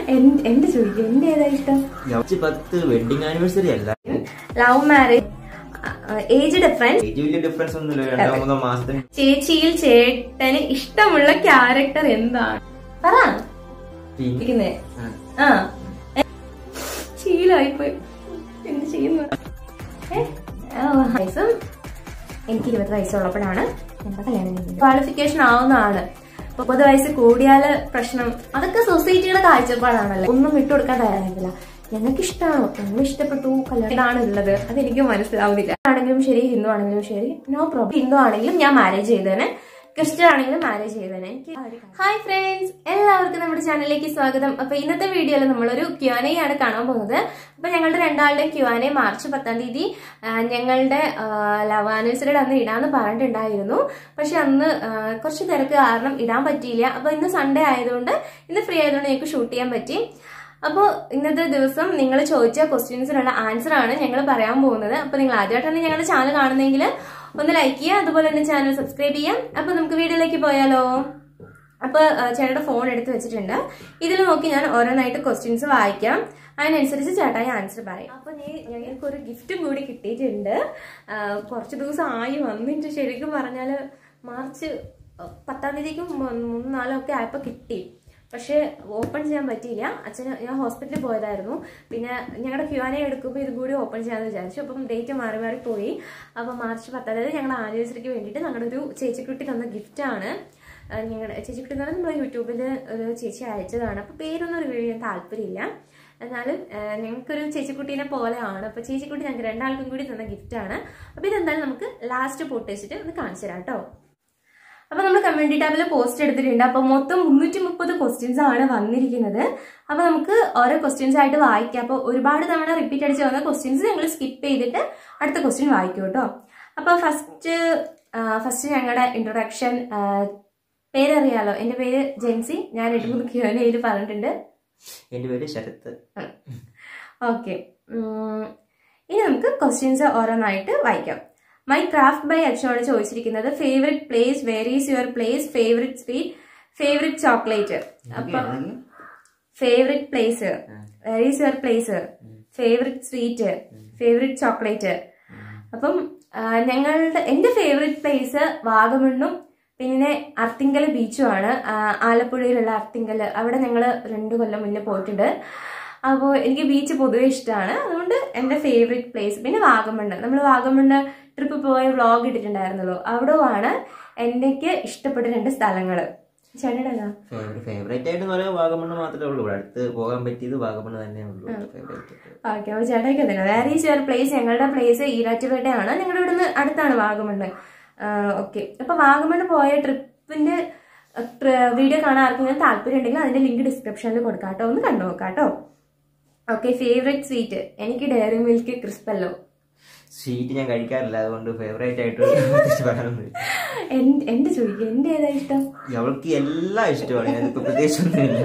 N- എന്റെ ചോദിക്കും എന്റെ ഏതാ ഇഷ്ടം മാർച്ച് പത്ത് വെഡിങ് ആനിവേഴ്സറി അല്ല ലവ് മാരേജ് ഏജ് ഡിഫറൻസ് ഏറ്റവും വലിയ ഡിഫറൻസ് ഒന്നുമില്ല രണ്ടോ മൂന്നോ മാസത്തിന് ചേച്ചിയിൽ ചേട്ടന് ഇഷ്ടമുള്ള ക്യാരക്ടർ എന്താണ് പറ പിന്നെ ഇരിക്കുന്നേ ആ. ആ ശീലമായിപ്പോയി എന്ത് ചെയ്യുന്നു ഏ? ആ, വയസ്സും എനിക്ക് ഇരുപത് വയസ്സുള്ളപ്പോഴാണ് ഞങ്ങളുടെ കല്യാണം കഴിഞ്ഞത് ക്വാളിഫിക്കേഷൻ ആവുന്നതാണ് മുപ്പത് വയസ്സ് കൂടിയാല് പ്രശ്നം അതൊക്കെ സൊസൈറ്റിയുടെ കാഴ്ചപ്പാടാണല്ലോ ഒന്നും വിട്ടുകൊടുക്കാൻ തയ്യാറായിട്ടില്ല ഞങ്ങൾക്ക് ഇഷ്ടമാണോ ഞങ്ങൾ ഇഷ്ടപ്പെട്ടു കല്യാണം ഇതാണ് ഉള്ളത് അതെനിക്ക് മനസ്സിലാവുന്നില്ല ആണെങ്കിലും ശരി ഹിന്ദു ആണെങ്കിലും ശരി നോ പ്രോബ്ലം ഹിന്ദു ആണെങ്കിലും ഞാൻ മാരേജ് ചെയ്തേനെ ക്രിസ്ത്യൻ ആണെങ്കിലും മാരേജ് ചെയ്തേനെ എനിക്ക് ഹായ് ഫ്രണ്ട്സ് എല്ലാവർക്കും നമ്മുടെ ചാനലിലേക്ക് സ്വാഗതം അപ്പൊ ഇന്നത്തെ വീഡിയോയിൽ നമ്മളൊരു ക്യുആനെ ആണ് കാണാൻ പോകുന്നത് അപ്പൊ ഞങ്ങളുടെ രണ്ടാളുടെയും ക്യുആനെ മാർച്ച് പത്താം തീയതി ആ, ഞങ്ങളുടെ ലവ് ആനിവേഴ്സറിയുടെ അന്ന് ഇടാന്ന് പറഞ്ഞിട്ടുണ്ടായിരുന്നു പക്ഷെ അന്ന് ആ, കുറച്ച് തിരക്ക് കാരണം ഇടാൻ പറ്റിയില്ല അപ്പൊ ഇന്ന് സൺഡേ ആയതുകൊണ്ട് ഇന്ന് ഫ്രീ ആയതുകൊണ്ട് ഞങ്ങൾക്ക് ഷൂട്ട് ചെയ്യാൻ പറ്റി അപ്പോൾ ഇന്നത്തെ ദിവസം നിങ്ങൾ ചോദിച്ച ക്വസ്റ്റ്യൻസിനുള്ള ആൻസർ ആണ് ഞങ്ങൾ പറയാൻ പോകുന്നത് അപ്പൊ നിങ്ങൾ ആദ്യമായിട്ടാണ് ഞങ്ങളുടെ ചാനൽ കാണുന്നതെങ്കിൽ ഒന്ന് ലൈക്ക് ചെയ്യുക അതുപോലെ തന്നെ ചാനൽ സബ്സ്ക്രൈബ് ചെയ്യാം അപ്പൊ നമുക്ക് വീഡിയോയിലേക്ക് പോയാലോ അപ്പൊ ആ, ചേട്ടയുടെ ഫോൺ എടുത്ത് വെച്ചിട്ടുണ്ട് ഇതിൽ നോക്കി ഞാൻ ഓരോന്നായിട്ട് ക്വസ്റ്റ്യൻസ് വായിക്കാം അതിനനുസരിച്ച് ചേട്ടായി ആൻസർ പറയും അപ്പൊ നീ- ഞങ്ങൾക്ക് ഒരു ഗിഫ്റ്റും കൂടി കിട്ടിയിട്ടുണ്ട് ആ, കുറച്ച് ദിവസം ആയി വന്നിട്ട് ശരിക്കും പറഞ്ഞാല് മാർച്ച് പത്താം തീയതിക്ക് മൂന്ന് നാലോ ഒക്കെ ആയപ്പോ കിട്ടി പക്ഷെ ഓപ്പൺ ചെയ്യാൻ പറ്റിയില്ല അച്ഛന് ഞാൻ ഹോസ്പിറ്റലിൽ പോയതായിരുന്നു പിന്നെ ഞങ്ങളുടെ ക്യൂആനെ എടുക്കുമ്പോൾ ഇതും കൂടി ഓപ്പൺ ചെയ്യാമെന്ന് വിചാരിച്ചു അപ്പം ഡേറ്റ് മാറി മാറി പോയി അപ്പം മാർച്ച് പത്താം തീയതി ഞങ്ങളുടെ ആനിവേഴ്സറിക്ക് വേണ്ടിയിട്ട് ഞങ്ങളുടെ ഒരു ചേച്ചിക്കുട്ടി തന്ന ഗിഫ്റ്റാണ് ഞങ്ങളുടെ ചേച്ചിക്കുട്ടി എന്ന് പറഞ്ഞാൽ നമ്മുടെ യൂട്യൂബിൽ ഒരു ചേച്ചി അയച്ചതാണ് അപ്പോൾ പേരൊന്നും റിവീൽ ചെയ്യാൻ താല്പര്യമില്ല എന്നാലും ആ, ഞങ്ങൾക്കൊരു ചേച്ചിക്കുട്ടീനെ പോലെയാണ് അപ്പോൾ ചേച്ചിക്കുട്ടി ഞങ്ങൾക്ക് രണ്ടാൾക്കും കൂടി തന്ന ഗിഫ്റ്റാണ് അപ്പോൾ ഇതെന്തായാലും നമുക്ക് ലാസ്റ്റ് പൊട്ടിച്ചിട്ട് ഒന്ന് കാണിച്ചു തരാം കേട്ടോ അപ്പൊ നമ്മൾ കമ്മ്യൂണിറ്റി ടാബിൽ പോസ്റ്റ് എടുത്തിട്ടുണ്ട് അപ്പൊ മൊത്തം മുന്നൂറ്റി മുപ്പത് ക്വസ്റ്റ്യൻസ് ആണ് വന്നിരിക്കുന്നത് അപ്പൊ നമുക്ക് ഓരോ ക്വസ്റ്റ്യൻസ് ആയിട്ട് വായിക്കാം അപ്പൊ ഒരുപാട് തവണ റിപ്പീറ്റ് അടിച്ച് വന്ന ക്വസ്റ്റ്യൻസ് ഞങ്ങൾ സ്കിപ്പ് ചെയ്തിട്ട് അടുത്ത ക്വസ്റ്റ്യൻ വായിക്കും കേട്ടോ അപ്പൊ ഫസ്റ്റ് ഫസ്റ്റ് ഞങ്ങളുടെ ഇൻട്രൊഡക്ഷൻ പേരറിയാലോ എന്റെ പേര് ജെൻസി ഞാൻ എട്ട് മൂന്ന് ക്യൂനയിൽ പറഞ്ഞിട്ടുണ്ട് എന്റെ പേര് ശരത്ത് ഓക്കെ ഇനി നമുക്ക് ക്വസ്റ്റ്യൻസ് ഓരോന്നായിട്ട് വായിക്കാം മൈ ക്രാഫ്റ്റ് ബൈ അച്ഛനോട് ചോദിച്ചിരിക്കുന്നത് favourite place where is your place favourite sweet favourite chocolate അപ്പൊ favourite place where is your place favourite sweet favourite chocolate അപ്പം ആ, ഞങ്ങളുടെ എന്റെ ഫേവറേറ്റ് പ്ലേസ് വാഗമണ്ണും പിന്നെ അർത്തിങ്കൽ ബീച്ചുമാണ് ആ, ആലപ്പുഴയിലുള്ള അർത്തിങ്കൽ അവിടെ ഞങ്ങൾ രണ്ടു കൊല്ലം മുന്നേ പോയിട്ടുണ്ട് അപ്പോൾ എനിക്ക് ബീച്ച് പൊതുവെ ഇഷ്ടമാണ് അതുകൊണ്ട് എൻ്റെ ഫേവറേറ്റ് പ്ലേസ് പിന്നെ വാഗമണ്ണ് നമ്മൾ വാഗമണ്ണ് ട്രിപ്പ് പോയ വ്ളോഗ് ഇട്ടിട്ടുണ്ടായിരുന്നല്ലോ അവിടെയാണ് എനിക്ക് ഇഷ്ടപ്പെട്ട രണ്ട് സ്ഥലങ്ങൾ ചേട്ടൻ്റെ ഏതാ ഫേവറേറ്റ് ആയിട്ട് പറയാൻ വാഗമണ്ണ് മാത്രമേ ഉള്ളൂ ഇവിടെ അടുത്ത് പോകാൻ പറ്റിയത് വാഗമണ്ണ് തന്നെ ഉള്ളൂ ഫേവറേറ്റ് ഓക്കെ അപ്പോൾ ചേട്ടായിക്ക് തന്നെ വേറെ ഈസ് യുവർ പ്ലേസ് ഞങ്ങളുടെ പ്ലേസ് ഈരാറ്റുപേട്ടയാണ് ഞങ്ങളുടെ ഇവിടുന്ന് അടുത്താണ് വാഗമണ്ണ് ഓക്കെ അപ്പൊ വാഗമണ്ണ് പോയ ട്രിപ്പിന്റെ വീഡിയോ കാണാൻ ആർക്കെങ്കിലും താല്പര്യം ഉണ്ടെങ്കിൽ അതിന്റെ ലിങ്ക് ഡിസ്ക്രിപ്ഷനിൽ കൊടുക്കാം കേട്ടോ ഒന്ന് കണ്ടു നോക്കാം കേട്ടോ ഓക്കെ ഫേവറേറ്റ് സ്വീറ്റ് എനിക്ക് ഡയറി മിൽക്ക് ക്രിസ്പല്ലോ സ്വീറ്റ് ഞാൻ കഴിക്കാറില്ല അതുകൊണ്ട് ഫേവറേറ്റ് ആയിട്ട് പ്രത്യേകിച്ച് പറയാനൊന്നുമില്ല എൻ- എന്റെ ചോദിക്കുക എന്റെ ഏതാ ഇഷ്ടം അവൾക്ക് എല്ലാം ഇഷ്ടമാണ് ഞാനിപ്പോ പ്രത്യേകിച്ചൊന്നുമില്ല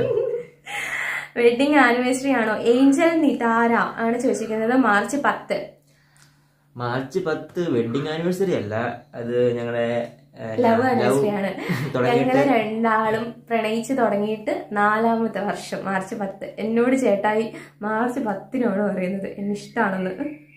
വെഡിങ് ആനിവേഴ്സറി ആണോ ഏഞ്ചൽ നിതാര ആണ് ചോദിച്ചിരിക്കുന്നത് മാർച്ച് പത്ത് മാർച്ച് പത്ത് വെഡിങ് ആനിവേഴ്സറി അല്ല അത് ഞങ്ങളെ ഏ, ലവ് love ആനിവേഴ്സറി ആണ് തുടങ്ങിയിട്ട് ഞങ്ങള് രണ്ടാളും പ്രണയിച്ച് തുടങ്ങിയിട്ട് നാലാമത്തെ വർഷം മാർച്ച് പത്ത് എന്നോട് ചേട്ടായി മാർച്ച് പത്തിനാണ് പറയുന്നത് എന്നെ ഇഷ്ടമാണെന്ന്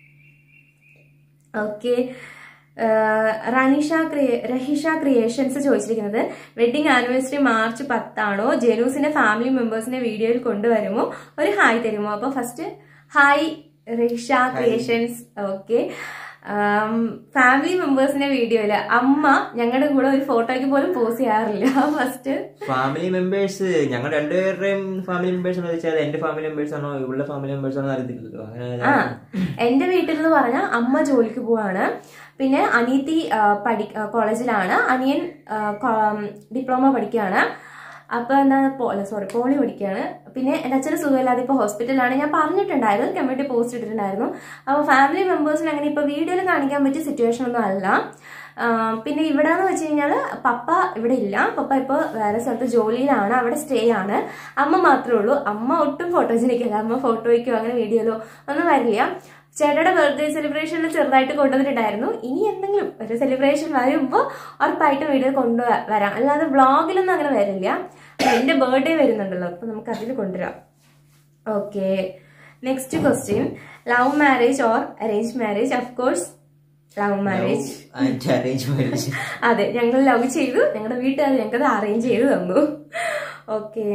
ഓക്കെ റനിഷ ക്രിയ റഹിഷ ക്രിയേഷൻസ് ചോദിച്ചിരിക്കുന്നത് വെഡിങ് ആനിവേഴ്സറി മാർച്ച് പത്താണോ ജെനൂസിന്റെ ഫാമിലി മെമ്പേഴ്സിനെ വീഡിയോയിൽ കൊണ്ടുവരുമോ ഒരു ഹായ് തരുമോ അപ്പൊ first hi Rahisha creations okay family മെമ്പേഴ്സിന്റെ വീഡിയോയില് അമ്മ ഞങ്ങളുടെ കൂടെ ഒരു ഫോട്ടോയ്ക്ക് പോലും പോസ്റ്റ് ചെയ്യാറില്ല ഫസ്റ്റ് ഫാമിലി മെമ്പേഴ്സ് ഞങ്ങൾ രണ്ടുപേരുടെയും ഫാമിലി മെമ്പേഴ്സ് എന്ന് വെച്ചാൽ എന്റെ ഫാമിലി മെമ്പേഴ്സ് ആണോ ഇവളുടെ ഫാമിലി മെമ്പേഴ്സ് ആണോ അറിയത്തില്ലല്ലോ അങ്ങനെ ആ ഞാൻ- എന്റെ വീട്ടിൽ എന്ന് പറഞ്ഞാൽ അമ്മ ജോലിക്ക് പോവാണ് പിന്നെ അനിയത്തി ആ, പഠി ആ, കോളേജിലാണ് അനിയൻ ആ, കോ- ഡിപ്ലോമ പഠിക്കുകയാണ് അപ്പൊ എന്താ സോറി പോളി പഠിക്കുകയാണ് പിന്നെ എന്റെ അച്ഛന് സുഖമില്ലാതെ ഇപ്പൊ ഹോസ്പിറ്റലാണ് ഞാൻ പറഞ്ഞിട്ടുണ്ടായിരുന്നു കമ്മ്യൂണിറ്റി പോസ്റ്റ് ഇട്ടിട്ടുണ്ടായിരുന്നു അപ്പൊ ഫാമിലി മെമ്പേഴ്സിന് അങ്ങനെ ഇപ്പൊ വീഡിയോയിൽ കാണിക്കാൻ പറ്റിയ സിറ്റുവേഷൻ ഒന്നും അല്ല ആ, പിന്നെ ഇവിടെ എന്ന് വെച്ച് കഴിഞ്ഞാല് പപ്പ ഇവിടെ ഇല്ല പപ്പ ഇപ്പൊ വേറെ സ്ഥലത്ത് ജോലിയിലാണ് അവിടെ സ്റ്റേ ആണ് അമ്മ മാത്രമേ ഉള്ളൂ അമ്മ ഒട്ടും ഫോട്ടോജനിക്കല്ല അമ്മ ഫോട്ടോയ്ക്കോ അങ്ങനെ വീഡിയോയിലോ ഒന്നും വരില്ല ചേട്ടയുടെ ബർത്ത്ഡേ സെലിബ്രേഷനിൽ ചെറുതായിട്ട് കൊണ്ടുവന്നിട്ടുണ്ടായിരുന്നു ഇനി എന്തെങ്കിലും ഒരു സെലിബ്രേഷൻ വരുമ്പോൾ ഉറപ്പായിട്ടും വീഡിയോ കൊണ്ടുവരാം അല്ലാതെ വ്ളോഗിലൊന്നും അങ്ങനെ വരില്ല അപ്പൊ എന്റെ ബർത്ത്ഡേ വരുന്നുണ്ടല്ലോ അപ്പൊ നമുക്ക് അതിൽ കൊണ്ടുവരാം okay next question love marriage or arrange marriage of course love marriage and arrange marriage അതെ ഞങ്ങൾ ലവ് ചെയ്തു ഞങ്ങളുടെ വീട്ടുകാർ ഞങ്ങൾക്ക് അറേഞ്ച് ചെയ്ത് തന്നു okay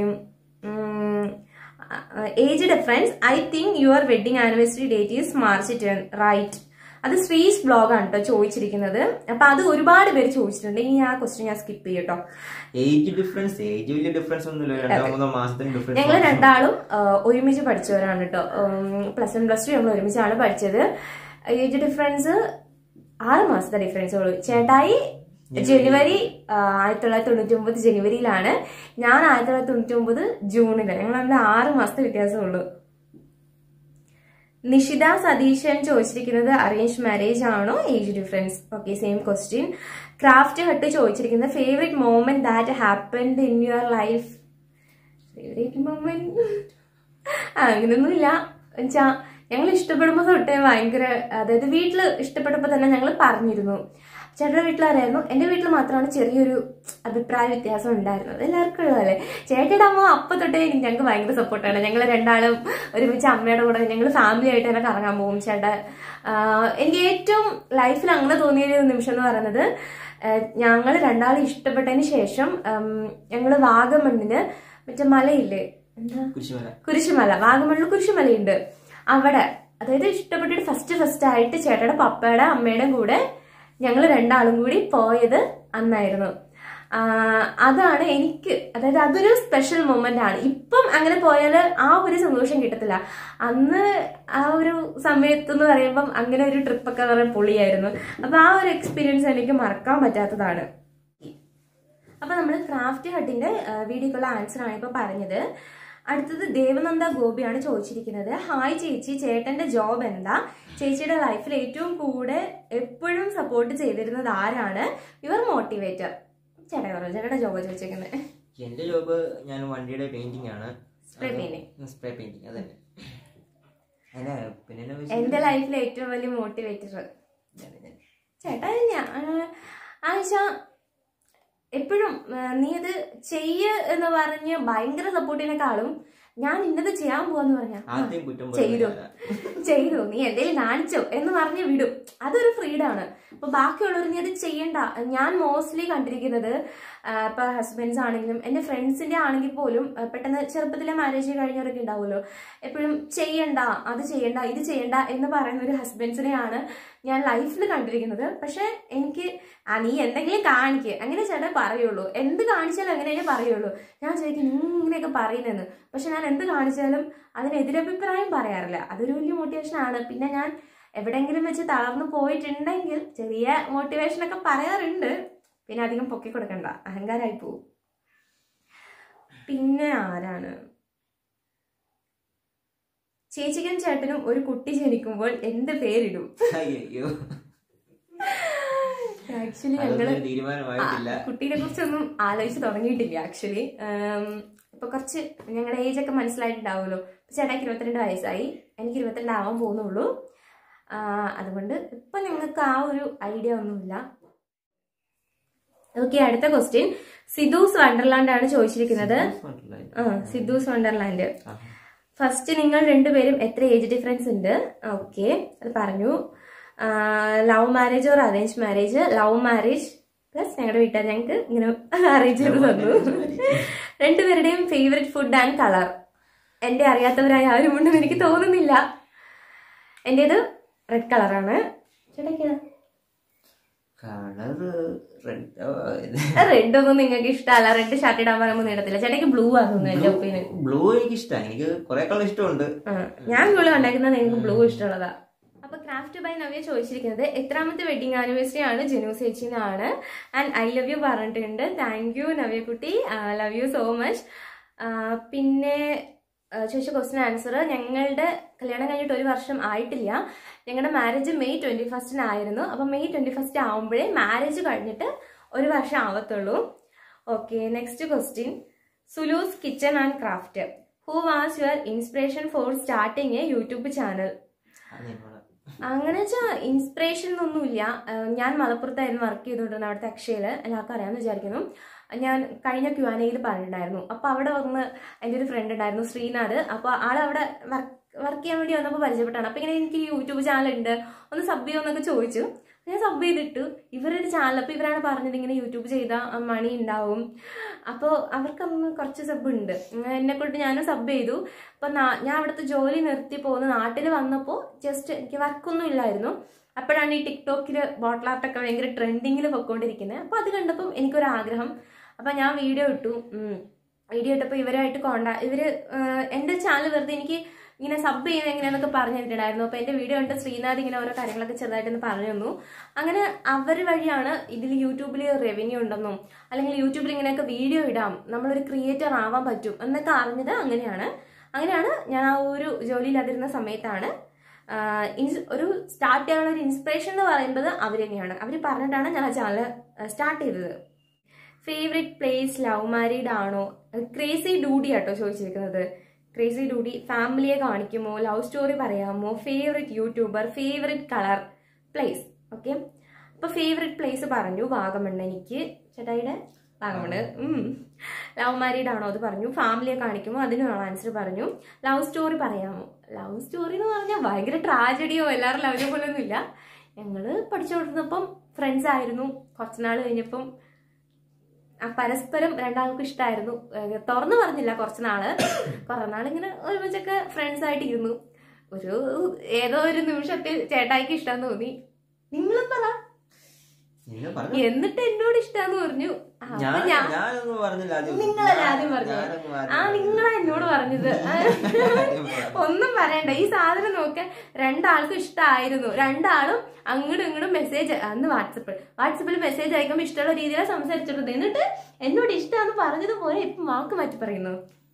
age difference I think your wedding anniversary date is March ten right അത് ശ്രീസ് ബ്ലോഗാണ് കേട്ടോ ചോദിച്ചിരിക്കുന്നത് അപ്പൊ അത് ഒരുപാട് പേര് ചോദിച്ചിട്ടുണ്ട് ഇനി ആ ക്വസ്റ്റ്യൻ ഞാൻ സ്കിപ്പ് ചെയ്യും കേട്ടോ ഏജ് ഡിഫറൻസ് ഏജ് വലിയ ഡിഫറൻസ് ഒന്നുമില്ല രണ്ടോ മൂന്നോ മാസത്തിന് ഞങ്ങൾ ഡിഫറൻസ് രണ്ടാളും ആ, ഒരുമിച്ച് പഠിച്ചവരാണ് കേട്ടോ പ്ലസ് വൺ പ്ലസ് ടു ഞങ്ങൾ ഒരുമിച്ചാണ് പഠിച്ചത് ഏജ് ഡിഫറൻസ് ആറ് മാസത്തെ ഡിഫറൻസ് ഉള്ളൂ ചേട്ടായി ജനുവരി ആ, ആയിരത്തി തൊള്ളായിരത്തി തൊണ്ണൂറ്റി ഒമ്പത് ജനുവരിയിലാണ് ഞാൻ ആയിരത്തി തൊള്ളായിരത്തി തൊണ്ണൂറ്റി ഒമ്പത് ജൂണില് ഞങ്ങൾ തമ്മിൽ ആറ് മാസത്തെ വ്യത്യാസമുള്ളൂ നിഷിത സതീശൻ ചോദിച്ചിരിക്കുന്നത് അറേഞ്ച് മാരേജ് ആണോ age difference okay same question craft hut ചോദിച്ചിരിക്കുന്നത് favourite moment that happened in your life favourite moment അങ്ങനൊന്നുമില്ല എന്നുവെച്ചാ ഞങ്ങൾ ഇഷ്ടപ്പെടുമ്പോൾ തൊട്ടേ ഭയങ്കര അതായത് വീട്ടിൽ ഇഷ്ടപ്പെട്ടപ്പോൾ തന്നെ ഞങ്ങൾ പറഞ്ഞിരുന്നു ചേട്ടൻ്റെ വീട്ടിലാരായിരുന്നു എൻ്റെ വീട്ടിൽ മാത്രമാണ് ചെറിയൊരു അഭിപ്രായ വ്യത്യാസം ഉണ്ടായിരുന്നത് എല്ലാവർക്കും ഉള്ളതല്ലേ ചേട്ടയുടെ അമ്മ അപ്പം തൊട്ടേ ഞങ്ങൾക്ക് ഭയങ്കര സപ്പോർട്ടാണ് ഞങ്ങൾ രണ്ടാളും ഒരുമിച്ച് അമ്മയുടെ കൂടെ ഞങ്ങൾ ഫാമിലി ആയിട്ട് തന്നെ കറങ്ങാൻ പോകും ചേട്ടാ ആഹ് എനിക്ക് ഏറ്റവും ലൈഫിൽ അങ്ങനെ തോന്നിയ ഒരു നിമിഷം എന്ന് പറയുന്നത് ഞങ്ങൾ രണ്ടാളും ഇഷ്ടപ്പെട്ടതിന് ശേഷം ഞങ്ങൾ വാഗമണ്ണിന് മറ്റേ മലയില്ലേ എന്താ കുരിശുമല കുരിശുമല വാഗമണ്ണിൽ കുരിശുമലയുണ്ട് അവിടെ അതായത് ഇഷ്ടപ്പെട്ടിട്ട് ഫസ്റ്റ് ഫസ്റ്റ് ആയിട്ട് ചേട്ടയുടെ പപ്പയുടെ അമ്മയുടെ കൂടെ ഞങ്ങൾ രണ്ടാളും കൂടി പോയത് അന്നായിരുന്നു ആ, അതാണ് എനിക്ക് അതായത് അതൊരു സ്പെഷ്യൽ മൊമെന്റ് ആണ് ഇപ്പം അങ്ങനെ പോയാൽ ആ ഒരു സന്തോഷം കിട്ടത്തില്ല അന്ന് ആ ഒരു സമയത്ത് എന്ന് പറയുമ്പം അങ്ങനെ ഒരു ട്രിപ്പൊക്കെ പറയാൻ പൊളിയായിരുന്നു അപ്പൊ ആ ഒരു എക്സ്പീരിയൻസ് എനിക്ക് മറക്കാൻ പറ്റാത്തതാണ് അപ്പൊ നമ്മൾ ക്രാഫ്റ്റ് ഹട്ടിന്റെ വീഡിയോക്കുള്ള ആൻസർ ആണ് ഇപ്പൊ പറഞ്ഞത് അടുത്തത് ദേവനന്ദ ഗോപിയാണ് ചോദിച്ചിരിക്കുന്നത് ഹായ് ചേച്ചി ചേട്ടന്റെ ജോബ് എന്താ ചേച്ചിയുടെ ലൈഫിൽ ഏറ്റവും കൂടെ എപ്പോഴും സപ്പോർട്ട് ചെയ്തിരുന്നത് ആരാണ് യുവർ മോട്ടിവേറ്റർ ചേട്ടാ പറഞ്ഞു ചേട്ടയുടെ ജോബ് ചോദിച്ചിരിക്കുന്നത് എന്റെ ജോബ് ഞാൻ വണ്ടിയുടെ പെയിന്റിംഗ് ആണ് Spray painting. സ്പ്രേ പെയിന്റിംഗ് അതന്നെ അല്ല പിന്നെ എന്നാ എന്റെ ചോദിച്ചത്? ലൈഫിലെ ഏറ്റവും വലിയ മോട്ടിവേറ്റർ ചേട്ടാ തന്നെയാ ആശാ എപ്പോഴും നീ ഇത് ചെയ്യ എന്ന് പറഞ്ഞ് ഭയങ്കര സപ്പോർട്ടിനെക്കാളും ഞാൻ ഇന്നത് ചെയ്യാൻ പോവാന്ന് പറഞ്ഞ ആദ്യം കുറ്റം ചെയ്തു പറയുന്നത് ചെയ്തു നീ എന്തെങ്കിലും കാണിച്ചോ എന്ന് പറഞ്ഞ് വിടും അതൊരു ഫ്രീഡാണ് അപ്പൊ ബാക്കിയുള്ളവർ നീ അത് ചെയ്യണ്ട ഞാൻ മോസ്റ്റ്ലി കണ്ടിരിക്കുന്നത് ആ, ഇപ്പൊ ഹസ്ബൻഡ്സ് ആണെങ്കിലും എന്റെ ഫ്രണ്ട്സിന്റെ ആണെങ്കിൽ പോലും ആ, പെട്ടെന്ന് ചെറുപ്പത്തിലെ മാരേജ് കഴിഞ്ഞവരൊക്കെ ഉണ്ടാവുമല്ലോ എപ്പോഴും ചെയ്യണ്ട അത് ചെയ്യണ്ട ഇത് ചെയ്യണ്ട എന്ന് പറയുന്ന ഒരു ഹസ്ബൻഡ്സിനെയാണ് ഞാൻ ലൈഫിൽ കണ്ടിരിക്കുന്നത് പക്ഷെ എനിക്ക് ആ നീ എന്തെങ്കിലും കാണിക്ക് അങ്ങനെ ചേട്ടൻ പറയുള്ളൂ എന്ത് കാണിച്ചാലും അങ്ങനെ പറയുള്ളൂ ഞാൻ ചോദിക്കും നീ ഇങ്ങനെയൊക്കെ പറയുന്നതെന്ന് പക്ഷെ ഞാൻ എന്ത് കാണിച്ചാലും അതിന് എതിരഭിപ്രായം പറയാറില്ല അതൊരു വലിയ മോട്ടിവേഷൻ ആണ് പിന്നെ ഞാൻ എവിടെയെങ്കിലും വെച്ച് തളർന്നു പോയിട്ടുണ്ടെങ്കിൽ ചെറിയ മോട്ടിവേഷൻ ഒക്കെ പറയാറുണ്ട് പിന്നെ അധികം പൊക്കി കൊടുക്കണ്ട അഹങ്കാരമായി പോവും പിന്നെ ആരാണ് ചേച്ചിക്കും ചേട്ടനും ഒരു കുട്ടി ജനിക്കുമ്പോൾ എന്ത് പേരിടും അയ്യോ ആക്ച്വലി ഞങ്ങള് അതൊന്നും തീരുമാനമായിട്ടില്ല കുട്ടീനെ കുറിച്ചൊന്നും ആലോചിച്ച് തുടങ്ങിയിട്ടില്ല ആക്ച്വലി ഇപ്പൊ കുറച്ച് ഞങ്ങളുടെ ഏജ് ഒക്കെ മനസ്സിലായിട്ടുണ്ടാവുമല്ലോ ഇപ്പൊ ചേട്ടാക്ക് ഇരുപത്തിരണ്ട് വയസ്സായി എനിക്ക് ഇരുപത്തിരണ്ട് ആവാൻ പോകുന്നുള്ളൂ ആ, അതുകൊണ്ട് ഇപ്പൊ ഞങ്ങൾക്ക് ആ ഒരു ഐഡിയ ഒന്നുമില്ല ഓക്കെ അടുത്ത ക്വസ്റ്റ്യൻ സിദ്ധൂസ് വണ്ടർലാൻഡ് ആണ് ചോദിച്ചിരിക്കുന്നത് ആ സിദ്ധൂസ് വണ്ടർലാൻഡ് ആ. ഫസ്റ്റ് നിങ്ങൾ രണ്ടുപേരും എത്ര ഏജ് ഡിഫറൻസ് ഉണ്ട് ഓക്കെ അത് പറഞ്ഞു love marriage or arrange marriage love marriage plus ഞങ്ങളുടെ വീട്ടുകാർ ഞങ്ങൾക്ക് ഇങ്ങനെ അറേഞ്ച് ചെയ്ത് തന്നു രണ്ടുപേരുടെയും ഫേവറേറ്റ് ഫുഡ് ആൻഡ് കളർ എന്റെ അറിയാത്തവരായ ആരും ഉണ്ടെന്ന് എനിക്ക് തോന്നുന്നില്ല എന്റേത് റെഡ് കളറാണ് ചേട്ടാ കളറ് റെഡ് റെഡ് ഒന്നും നിങ്ങൾക്ക് ഇഷ്ടമല്ല റെഡ് ഷർട്ട് ഇടാൻ പറയുമ്പോൾ നീടത്തില്ല ചേട്ടയ്ക്ക് ബ്ലൂ ആകുന്നു എന്റെ ഒപ്പീനിയൻ ബ്ലൂ എനിക്ക് ഇഷ്ടമാണ് എനിക്ക് കുറെ കളർ ഇഷ്ടമുണ്ട് ആ, ഞാൻ ബ്ലൂ ഉണ്ടാക്കുന്നത് നിങ്ങൾക്ക് ബ്ലൂ ഇഷ്ടമുള്ളതാ അപ്പൊ ക്രാഫ്റ്റ് ബൈ നവ്യ ചോദിച്ചിരിക്കുന്നത് എത്രാമത്തെ വെഡിങ് ആനിവേഴ്സറി ആണ് ജനു ചേച്ചിന്നാണ് ആൻഡ് ഐ ലവ് യു പറഞ്ഞിട്ടുണ്ട് താങ്ക് യു നവ്യ കുട്ടി ലവ് യു സോ മച്ച് പിന്നെ ആ, ചോദിച്ച ക്വസ്റ്റ്യൻ ആൻസർ ഞങ്ങളുടെ കല്യാണം കഴിഞ്ഞിട്ട് ഒരു വർഷം ആയിട്ടില്ല ഞങ്ങളുടെ മാരേജ് മെയ് ട്വന്റി ഫസ്റ്റിനായിരുന്നു അപ്പൊ മെയ് ട്വന്റി ഫസ്റ്റ് ആവുമ്പോഴേ മാരേജ് കഴിഞ്ഞിട്ട് ഒരു വർഷം ആവത്തുള്ളൂ ഓക്കെ നെക്സ്റ്റ് ക്വസ്റ്റ്യൻ സുലൂസ് kitchen and craft who was your inspiration for starting a YouTube channel അതെന്നോട് അങ്ങനെ വെച്ചാൽ ഇൻസ്പിറേഷൻ ഒന്നുമില്ല ആഹ് ഞാൻ മലപ്പുറത്തായിരുന്നു വർക്ക് ചെയ്തുകൊണ്ടിരുന്നത് അവിടുത്തെ അക്ഷയയിൽ എല്ലാവർക്കും അറിയാമെന്ന് വിചാരിക്കുന്നു ഞാൻ കഴിഞ്ഞ ക്യുവാനയിൽ പറഞ്ഞിട്ടുണ്ടായിരുന്നു അപ്പൊ അവിടെ വന്ന് എൻ്റെ ഒരു ഫ്രണ്ട് ഉണ്ടായിരുന്നു ശ്രീനാഥ് അപ്പൊ ആൾ അവിടെ വർക്ക് വർക്ക് ചെയ്യാൻ വേണ്ടി വന്നപ്പോൾ പരിചയപ്പെട്ടാണ് അപ്പൊ ഇങ്ങനെ എനിക്ക് യൂട്യൂബ് ചാനൽ ഉണ്ട് ഒന്ന് സബ് ചെയ്യുമെന്നൊക്കെ ചോദിച്ചു ഞാൻ സബ് ചെയ്തിട്ടു ഇവരുടെ ചാനൽ അപ്പൊ ഇവരാണ് പറഞ്ഞത് ഇങ്ങനെ യൂട്യൂബ് ചെയ്താൽ മണി ഉണ്ടാവും അപ്പോൾ അവർക്കന്ന് കുറച്ച് സബ് ഉണ്ട് എന്നെ കൊണ്ട് ഞാനും സബ് ചെയ്തു അപ്പൊ നാ- ഞാൻ അവിടുത്തെ ജോലി നിർത്തി പോകുന്ന നാട്ടിൽ വന്നപ്പോൾ ജസ്റ്റ് എനിക്ക് വർക്കൊന്നും ഇല്ലായിരുന്നു അപ്പോഴാണ് ഈ ടിക്ടോക്കിൽ ബോട്ടിൽ ആർട്ടൊക്കെ ഭയങ്കര ട്രെൻഡിങ്ങിൽ പൊക്കോണ്ടിരിക്കുന്നത് അപ്പൊ അത് കണ്ടപ്പം എനിക്കൊരു ആഗ്രഹം അപ്പൊ ഞാൻ വീഡിയോ ഇട്ടു ഉം. വീഡിയോ ഇട്ടപ്പോൾ ഇവരായിട്ട് കോണ്ടാ ഇവര് ആഹ്, എന്റെ ചാനൽ വെറുതെ എനിക്ക് ഇങ്ങനെ സബ് ചെയ്യുന്നത് എങ്ങനെയാന്നൊക്കെ പറഞ്ഞു തന്നിട്ടുണ്ടായിരുന്നു അപ്പൊ എന്റെ വീഡിയോ കണ്ട് ശ്രീനാഥ് ഇങ്ങനെ ഓരോ കാര്യങ്ങളൊക്കെ ചെറുതായിട്ടൊന്ന് പറഞ്ഞു തന്നു അങ്ങനെ അവർ വഴിയാണ് ഇതിൽ യൂട്യൂബിൽ റവന്യൂ ഉണ്ടെന്നും അല്ലെങ്കിൽ യൂട്യൂബിൽ ഇങ്ങനെയൊക്കെ വീഡിയോ ഇടാം നമ്മളൊരു ക്രിയേറ്റർ ആവാൻ പറ്റും എന്നൊക്കെ അറിഞ്ഞത് അങ്ങനെയാണ് അങ്ങനെയാണ് ഞാൻ ആ ഒരു ജോലിയിലതിരുന്ന സമയത്താണ് ആഹ് ഇൻസ്- ഒരു സ്റ്റാർട്ട് ചെയ്യാനുള്ള ഒരു ഇൻസ്പിറേഷൻ എന്ന് പറയുന്നത് അവർ തന്നെയാണ് അവർ പറഞ്ഞിട്ടാണ് ഞാൻ ആ ചാനൽ സ്റ്റാർട്ട് ചെയ്തത് ഫേവറേറ്റ് പ്ലേസ് ലവ് മാരീഡ് ആണോ ക്രേസി ഡൂഡി ആട്ടോ ചോദിച്ചിരിക്കുന്നത് ക്രേസി ഡൂഡി ഫാമിലിയെ കാണിക്കുമോ ലവ് സ്റ്റോറി പറയാമോ favourite YouTuber favourite colour place okay അപ്പൊ ഫേവറേറ്റ് പ്ലേസ് പറഞ്ഞു വാഗമണ് എനിക്ക് ചേട്ടായിയുടെ വാഗമണ് ലവ് മാരീഡ് ആണോ അത് പറഞ്ഞു ഫാമിലിയെ കാണിക്കുമോ അതിനുള്ള ആൻസർ പറഞ്ഞു ലവ് സ്റ്റോറി പറയാമോ ലവ് സ്റ്റോറി എന്ന് പറഞ്ഞാൽ ഭയങ്കര ട്രാജഡിയോ എല്ലാവരും ലവിനെ പോലൊന്നും ഇല്ല ഞങ്ങള് പഠിച്ചുകൊണ്ടിരുന്നപ്പം ഫ്രണ്ട്സ് ആയിരുന്നു കുറച്ചുനാൾ കഴിഞ്ഞപ്പം ആ പരസ്പരം രണ്ടാൾക്കും ഇഷ്ടമായിരുന്നു ഏഹ് തുറന്നു പറഞ്ഞില്ല കുറച്ച് നാള് കുറെ നാൾ ഇങ്ങനെ ഒരുമിച്ചൊക്കെ ഫ്രണ്ട്സ് ആയിട്ട് ഇരുന്നു ഒരു ഏതോ ഒരു നിമിഷത്തിൽ ചേട്ടായിക്ക് ഇഷ്ടം തോന്നി നിങ്ങളും പറ നിങ്ങൾ പറഞ്ഞു എന്നിട്ട് എന്നോട് ഇഷ്ടാന്ന് പറഞ്ഞു ആ, അപ്പൊ ഞാൻ ഞാൻ ഞാനൊന്നും പറഞ്ഞില്ല ആദ്യം നിങ്ങളല്ലേ ആദ്യം പറഞ്ഞത് ഞാനൊന്നും ആദ്യം ആ നിങ്ങളാ എന്നോട് പറഞ്ഞത് ആ, ഒന്നും പറയണ്ട ഈ സാധനം നോക്കാൻ രണ്ടാൾക്കും ഇഷ്ടമായിരുന്നു രണ്ടാളും അങ്ങോട്ടും ഇങ്ങോട്ടും മെസ്സേജ് അന്ന് വാട്സപ്പിൽ വാട്സപ്പിൽ മെസ്സേജ് അയക്കുമ്പോൾ ഇഷ്ടമുള്ള രീതിയിലാണ് സംസാരിച്ചിട്ടുണ്ട് എന്നിട്ട് എന്നോട് ഇഷ്ടമാന്ന് പറഞ്ഞതുപോലെ ഇപ്പൊ വാക്ക് മാറ്റി പറയുന്നു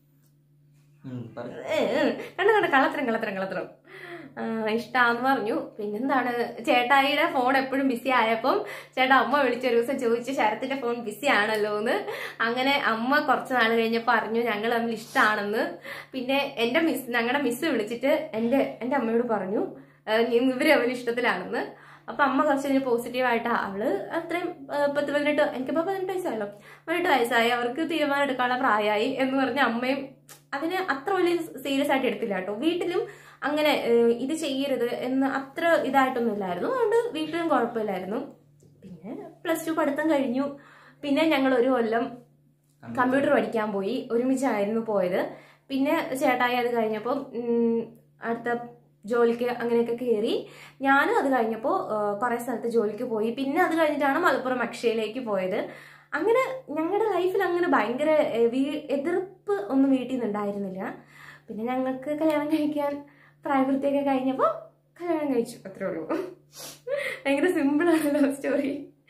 ഉം, പറഞ്ഞു. ഏ, ഏ, കണ്ടു കണ്ട കള്ളത്തരം കള്ളത്തരം കള്ളത്തരം ആ, ഇഷ്ടാന്ന് പറഞ്ഞു പിന്നെന്താണ് ചേട്ടായിയുടെ ഫോൺ എപ്പോഴും ബിസി ആയപ്പം ചേട്ടാ അമ്മ വിളിച്ചൊരു ദിവസം ചോദിച്ചു ശരത്തിന്റെ ഫോൺ ബിസി ആണല്ലോ എന്ന് അങ്ങനെ അമ്മ കുറച്ച് നാൾ കഴിഞ്ഞപ്പോൾ അറിഞ്ഞു ഞങ്ങൾ തമ്മിൽ ഇഷ്ടമാണെന്ന് പിന്നെ എന്റെ മിസ് ഞങ്ങളുടെ മിസ് വിളിച്ചിട്ട് എന്റെ എന്റെ അമ്മയോട് പറഞ്ഞു "ഏ, ഇവര് അവന് ഇഷ്ടത്തിലാണെന്ന് അപ്പൊ അമ്മ കുറച്ച് കഴിഞ്ഞ് പോസിറ്റീവായിട്ടാ അവള് അത്രയും ഏ, പത്ത് പതിനെട്ട് എനിക്കിപ്പോ പതിനെട്ട് വയസ്സായല്ലോ പതിനെട്ട് വയസ്സായി അവർക്ക് തീരുമാനം എടുക്കാനുള്ള പ്രായമായി എന്ന് പറഞ്ഞ അമ്മയും അതിന് അത്ര വലിയ സീരിയസ് ആയിട്ട് എടുത്തില്ല കേട്ടോ വീട്ടിലും അങ്ങനെ ഏഹ്, ഇത് ചെയ്യരുത് എന്ന് അത്ര ഇതായിട്ടൊന്നും ഇല്ലായിരുന്നു അതുകൊണ്ട് വീട്ടിലും കുഴപ്പമില്ലായിരുന്നു പിന്നെ പ്ലസ് ടു പഠിത്തം കഴിഞ്ഞു പിന്നെ ഞങ്ങൾ ഒരു കൊല്ലം കമ്പ്യൂട്ടർ പഠിക്കാൻ പോയി ഒരുമിച്ചായിരുന്നു പോയത് പിന്നെ ചേട്ടായി അത് കഴിഞ്ഞപ്പോൾ അടുത്ത ജോലിക്ക് അങ്ങനെയൊക്കെ കയറി ഞാനും അത് കഴിഞ്ഞപ്പോൾ കുറേ സ്ഥലത്ത് ജോലിക്ക് പോയി പിന്നെ അത് കഴിഞ്ഞിട്ടാണ് മലപ്പുറം അക്ഷയയിലേക്ക് പോയത് അങ്ങനെ ഞങ്ങളുടെ ലൈഫിൽ അങ്ങനെ ഭയങ്കര ഏഹ്, വീ- എതിർപ്പ് ഒന്നും വീട്ടിൽ നിന്ന് ഉണ്ടായിരുന്നില്ല പിന്നെ ഞങ്ങൾക്ക് കല്യാണം കഴിക്കാൻ പ്രായപൂർത്തിയൊക്കെ കഴിഞ്ഞപ്പോൾ കല്യാണം കഴിച്ചു അത്രേ ഉള്ളൂ ഭയങ്കര സിമ്പിളാണ് ലവ് സ്റ്റോറി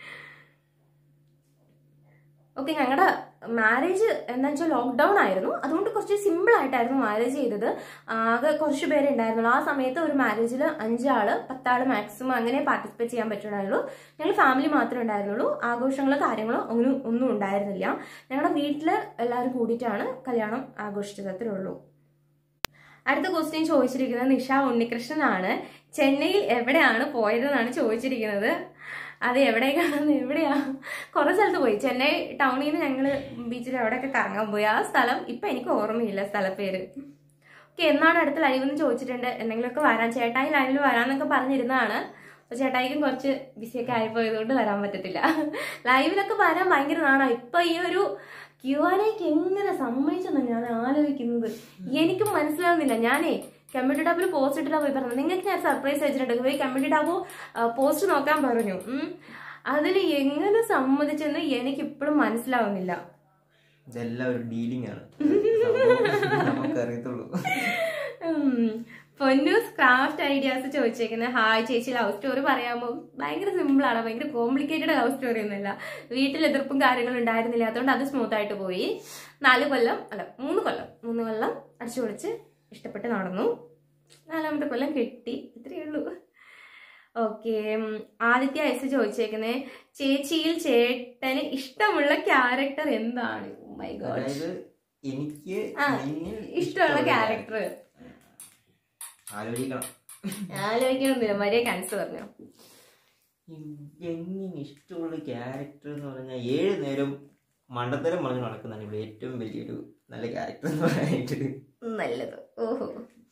ഓക്കെ ഞങ്ങളുടെ മാരേജ് എന്താ വെച്ചാൽ ലോക്ക്ഡൌൺ ആയിരുന്നു അതുകൊണ്ട് കുറച്ച് സിമ്പിൾ ആയിട്ടായിരുന്നു മാരേജ് ചെയ്തത് ആകെ കുറച്ച് പേരെ ഉണ്ടായിരുന്നുള്ളൂ ആ സമയത്ത് ഒരു മാരേജിൽ അഞ്ചാള് പത്താള് മാക്സിമം അങ്ങനെ പാർട്ടിസിപ്പേറ്റ് ചെയ്യാൻ പറ്റുന്നുണ്ടായുള്ളൂ ഞങ്ങൾ ഫാമിലി മാത്രമേ ഉണ്ടായിരുന്നുള്ളൂ ആഘോഷങ്ങളോ കാര്യങ്ങളോ ഒന്നും ഒന്നും ഉണ്ടായിരുന്നില്ല ഞങ്ങളുടെ വീട്ടിൽ എല്ലാവരും കൂടിയിട്ടാണ് കല്യാണം ആഘോഷിച്ചത് അത്രേ ഉള്ളൂ അടുത്ത ക്വസ്റ്റ്യൻ ചോദിച്ചിരിക്കുന്നത് നിഷ ഉണ്ണികൃഷ്ണനാണ് ചെന്നൈയിൽ എവിടെയാണ് പോയതെന്നാണ് ചോദിച്ചിരിക്കുന്നത് അത് എവിടേക്കാണെന്ന് എവിടെയാ കുറെ സ്ഥലത്ത് പോയി ചെന്നൈ ടൗണിൽ നിന്ന് ഞങ്ങള് ബീച്ചിൽ എവിടെയൊക്കെ കറങ്ങാൻ പോയി ആ സ്ഥലം ഇപ്പൊ എനിക്ക് ഓർമ്മയില്ല സ്ഥലപ്പേര് ഓക്കെ എന്നാണ് അടുത്ത ലൈവ് എന്ന് ചോദിച്ചിട്ടുണ്ട് എന്തെങ്കിലുമൊക്കെ വരാൻ ചേട്ടായി ലൈവിൽ വരാന്നൊക്കെ പറഞ്ഞിരുന്നതാണ് അപ്പൊ ചേട്ടായിക്കും കുറച്ച് ബിസിയൊക്കെ ആയിപ്പോയതുകൊണ്ട് വരാൻ പറ്റത്തില്ല ലൈവിലൊക്കെ വരാൻ ഭയങ്കര നാണോ ഇപ്പൊ ഈ ഒരു ക്യൂആനേക്ക് എങ്ങനെ സമ്മതിച്ചെന്ന് ഞാൻ ആലോചിക്കുന്നത് എനിക്കും മനസ്സിലാവുന്നില്ല ഞാനേ കമ്മ്യൂണിറ്റി ടാബിൽ പോസ്റ്റ് ഇട്ടിട്ടാ പോയി പറഞ്ഞത് നിങ്ങൾക്ക് ഞാൻ സർപ്രൈസ് അയച്ചിട്ടുണ്ട് പോയി കമ്മ്യൂണിറ്റി ടാബ് പോസ്റ്റ് നോക്കാൻ പറഞ്ഞു ഉം. അതിൽ എങ്ങനെ സമ്മതിച്ചെന്ന് എനിക്ക് ഇപ്പോഴും മനസ്സിലാവുന്നില്ല ഇതെല്ലാം ഒരു ഡീലിംഗ് ആണ് സംഭവം നമുക്കറിയത്തുള്ളൂ ഉം. പൊന്നൂസ് ക്രാഫ്റ്റ് ഐഡിയാസ് ചോദിച്ചേക്കുന്നത് ഹായ് ചേച്ചി ലവ് സ്റ്റോറി പറയാമോ ഭയങ്കര സിമ്പിൾ ആണ് ഭയങ്കര കോംപ്ലിക്കേറ്റഡ് ലവ് സ്റ്റോറി ഒന്നുമില്ല വീട്ടിൽ എതിർപ്പും കാര്യങ്ങളും ഉണ്ടായിരുന്നില്ല അതുകൊണ്ട് അത് സ്മൂത്ത് ആയിട്ട് പോയി നാല് കൊല്ലം അല്ല മൂന്ന് കൊല്ലം മൂന്ന് കൊല്ലം അടിച്ചു പൊളിച്ച് ഇഷ്ടപ്പെട്ട് നടന്നു നാലാമത്തെ കൊല്ലം കിട്ടി ഇത്രയേ ഉള്ളൂ ഓക്കെ ആദിത്യ എസ് ചോദിച്ചേക്കുന്നത് ചേച്ചിയിൽ ചേട്ടന് ഇഷ്ടമുള്ള ക്യാരക്ടർ എന്താണ് മൈ ഗോഡ് അതായത് എനിക്ക് ആ, നിന്നിൽ ഇഷ്ടമുള്ള ക്യാരക്ടർ ആലോചിക്കണം ആലോചിക്കണമെന്നില്ല മര്യാദ ക്യാൻസർ പറഞ്ഞു എങ്ങനെ ഇഷ്ടമുള്ള ക്യാരക്ടർ എന്ന് പറഞ്ഞാൽ ഏഴ് നേരം മണ്ടത്തരം പറഞ്ഞ് നടക്കുന്നതാണ് ഇവിടെ ഏറ്റവും വലിയൊരു നല്ല ക്യാരക്ടർ എന്ന് പറയാനായിട്ട് നല്ലത് ഓഹോ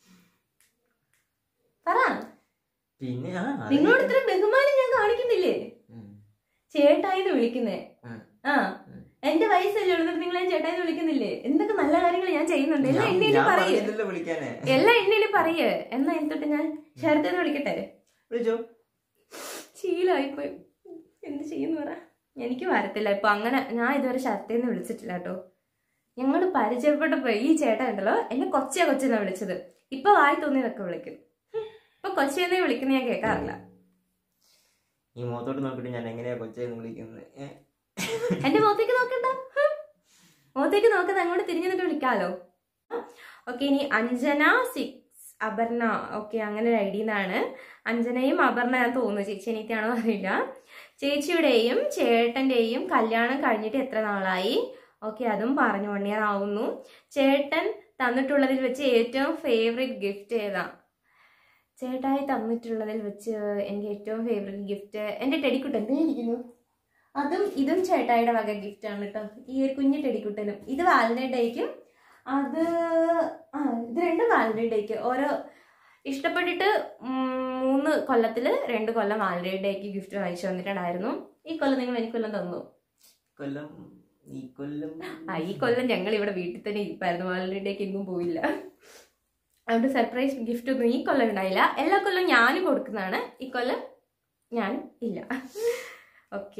പറ പിന്നെ ആ അത് നിങ്ങളോട് ഇത്ര ബഹുമാനം ഞാൻ കാണിക്കുന്നില്ലേ ഉം. ചേട്ടായിന്ന് വിളിക്കുന്നേ ഉം. ആ എന്റെ വയസ്സല്ലേ ഉള്ളത് നിങ്ങൾ ഞാൻ ചേട്ടായിന്ന് വിളിക്കുന്നില്ലേ എന്തൊക്കെ നല്ല കാര്യങ്ങൾ ഞാൻ ചെയ്യുന്നുണ്ട് എല്ലാം ഞാൻ- എന്നെ ഞാൻ പറയേ പറഞ്ഞില്ലല്ലോ വിളിക്കാനേ എല്ലാം എന്നെ പറയേ എന്നാ എന്നിട്ട് ഞാൻ ശരത്തേന്ന് വിളിക്കട്ടെ വിളിച്ചോ ശീലമായിപ്പോയി എന്ത് ചെയ്യുന്നു പറ എനിക്ക് വരത്തില്ല ഇപ്പൊ അങ്ങനെ ഞാൻ ഇതുവരെ ശരത്തേന്ന് വിളിച്ചിട്ടില്ല കേട്ടോ ഞങ്ങൾ പരിചയപ്പെട്ടപ്പോ ഈ ചേട്ടൻ ഉണ്ടല്ലോ എന്നെ കൊച്ചിയ കൊച്ചെന്നാ വിളിച്ചത് ഇപ്പൊ വായി തോന്നിയതൊക്കെ വിളിക്കും ഹും, ഇപ്പൊ കൊച്ചിയെന്നേ വിളിക്കുന്ന ഞാൻ കേൾക്കാറില്ല ഈ മുഖത്തോട്ട് നോക്കിയിട്ട് ഞാൻ എങ്ങനെയാ കൊച്ചേന്ന് വിളിക്കുന്നത് ഏ? എന്റെ മുഖത്തേക്ക് നോക്കണ്ട ഹും. മുഖത്തേക്ക് നോക്കാതെ അങ്ങോട്ട് തിരിഞ്ഞു നിന്നിട്ട് വിളിക്കാലോ ഓക്കെ ഇനി അഞ്ജന സിക്സ് അപർണ ഓക്കെ അങ്ങനെ ഒരു ഐഡിയ നിന്നാണ് അഞ്ജനയും അപർണ ഞാൻ തോന്നുന്നു ചേച്ചി എനിക്കാണോ അറിയില്ല ചേച്ചിയുടെയും ചേട്ടന്റെയും കല്യാണം കഴിഞ്ഞിട്ട് എത്ര നാളായി ഓക്കെ അതും പറഞ്ഞു വൺ ഇയർ ആവുന്നു ചേട്ടൻ തന്നിട്ടുള്ളതിൽ വെച്ച് ഏറ്റവും ഫേവറേറ്റ് ഗിഫ്റ്റ് ഏതാ ചേട്ടായി തന്നിട്ടുള്ളതിൽ വെച്ച് എനിക്ക് ഏറ്റവും ഫേവറേറ്റ് ഗിഫ്റ്റ് എന്റെ ടെഡിക്കുട്ടൻ എന്തേ ഇരിക്കുന്നു അതും ഇതും ചേട്ടായിയുടെ വക ഗിഫ്റ്റ് ആണ് കേട്ടോ ഈ ഒരു കുഞ്ഞു ടെടിക്കുട്ടനും ഇത് വാലന്റൈൻ ഡേക്കും അത് ആ ഇത് രണ്ടും വാലന്റൈൻ ഡേക്ക് ഓരോ ഇഷ്ടപ്പെട്ടിട്ട് ഉം, മൂന്ന് കൊല്ലത്തില് രണ്ട് കൊല്ലം വാലന്റൈൻ ഡേക്ക് ഗിഫ്റ്റ് വാങ്ങിച്ചു വന്നിട്ടുണ്ടായിരുന്നു ഈ കൊല്ലം നിങ്ങൾ എനിക്ക് കൊല്ലം തന്നു കൊല്ലം ഈ കൊല്ലം ആ ഈ കൊല്ലം ഞങ്ങൾ ഇവിടെ വീട്ടിൽ തന്നെ ഇരിപ്പായിരുന്നു വാലന്റൈൻ ഡേക്ക് എങ്ങും പോയില്ല അതുകൊണ്ട് സർപ്രൈസ് ഗിഫ്റ്റ് ഒന്നും ഈ കൊല്ലം ഉണ്ടായില്ല എല്ലാ കൊല്ലം ഞാനും കൊടുക്കുന്നതാണ് ഈ കൊല്ലം ഞാൻ ഇല്ല ഓക്കെ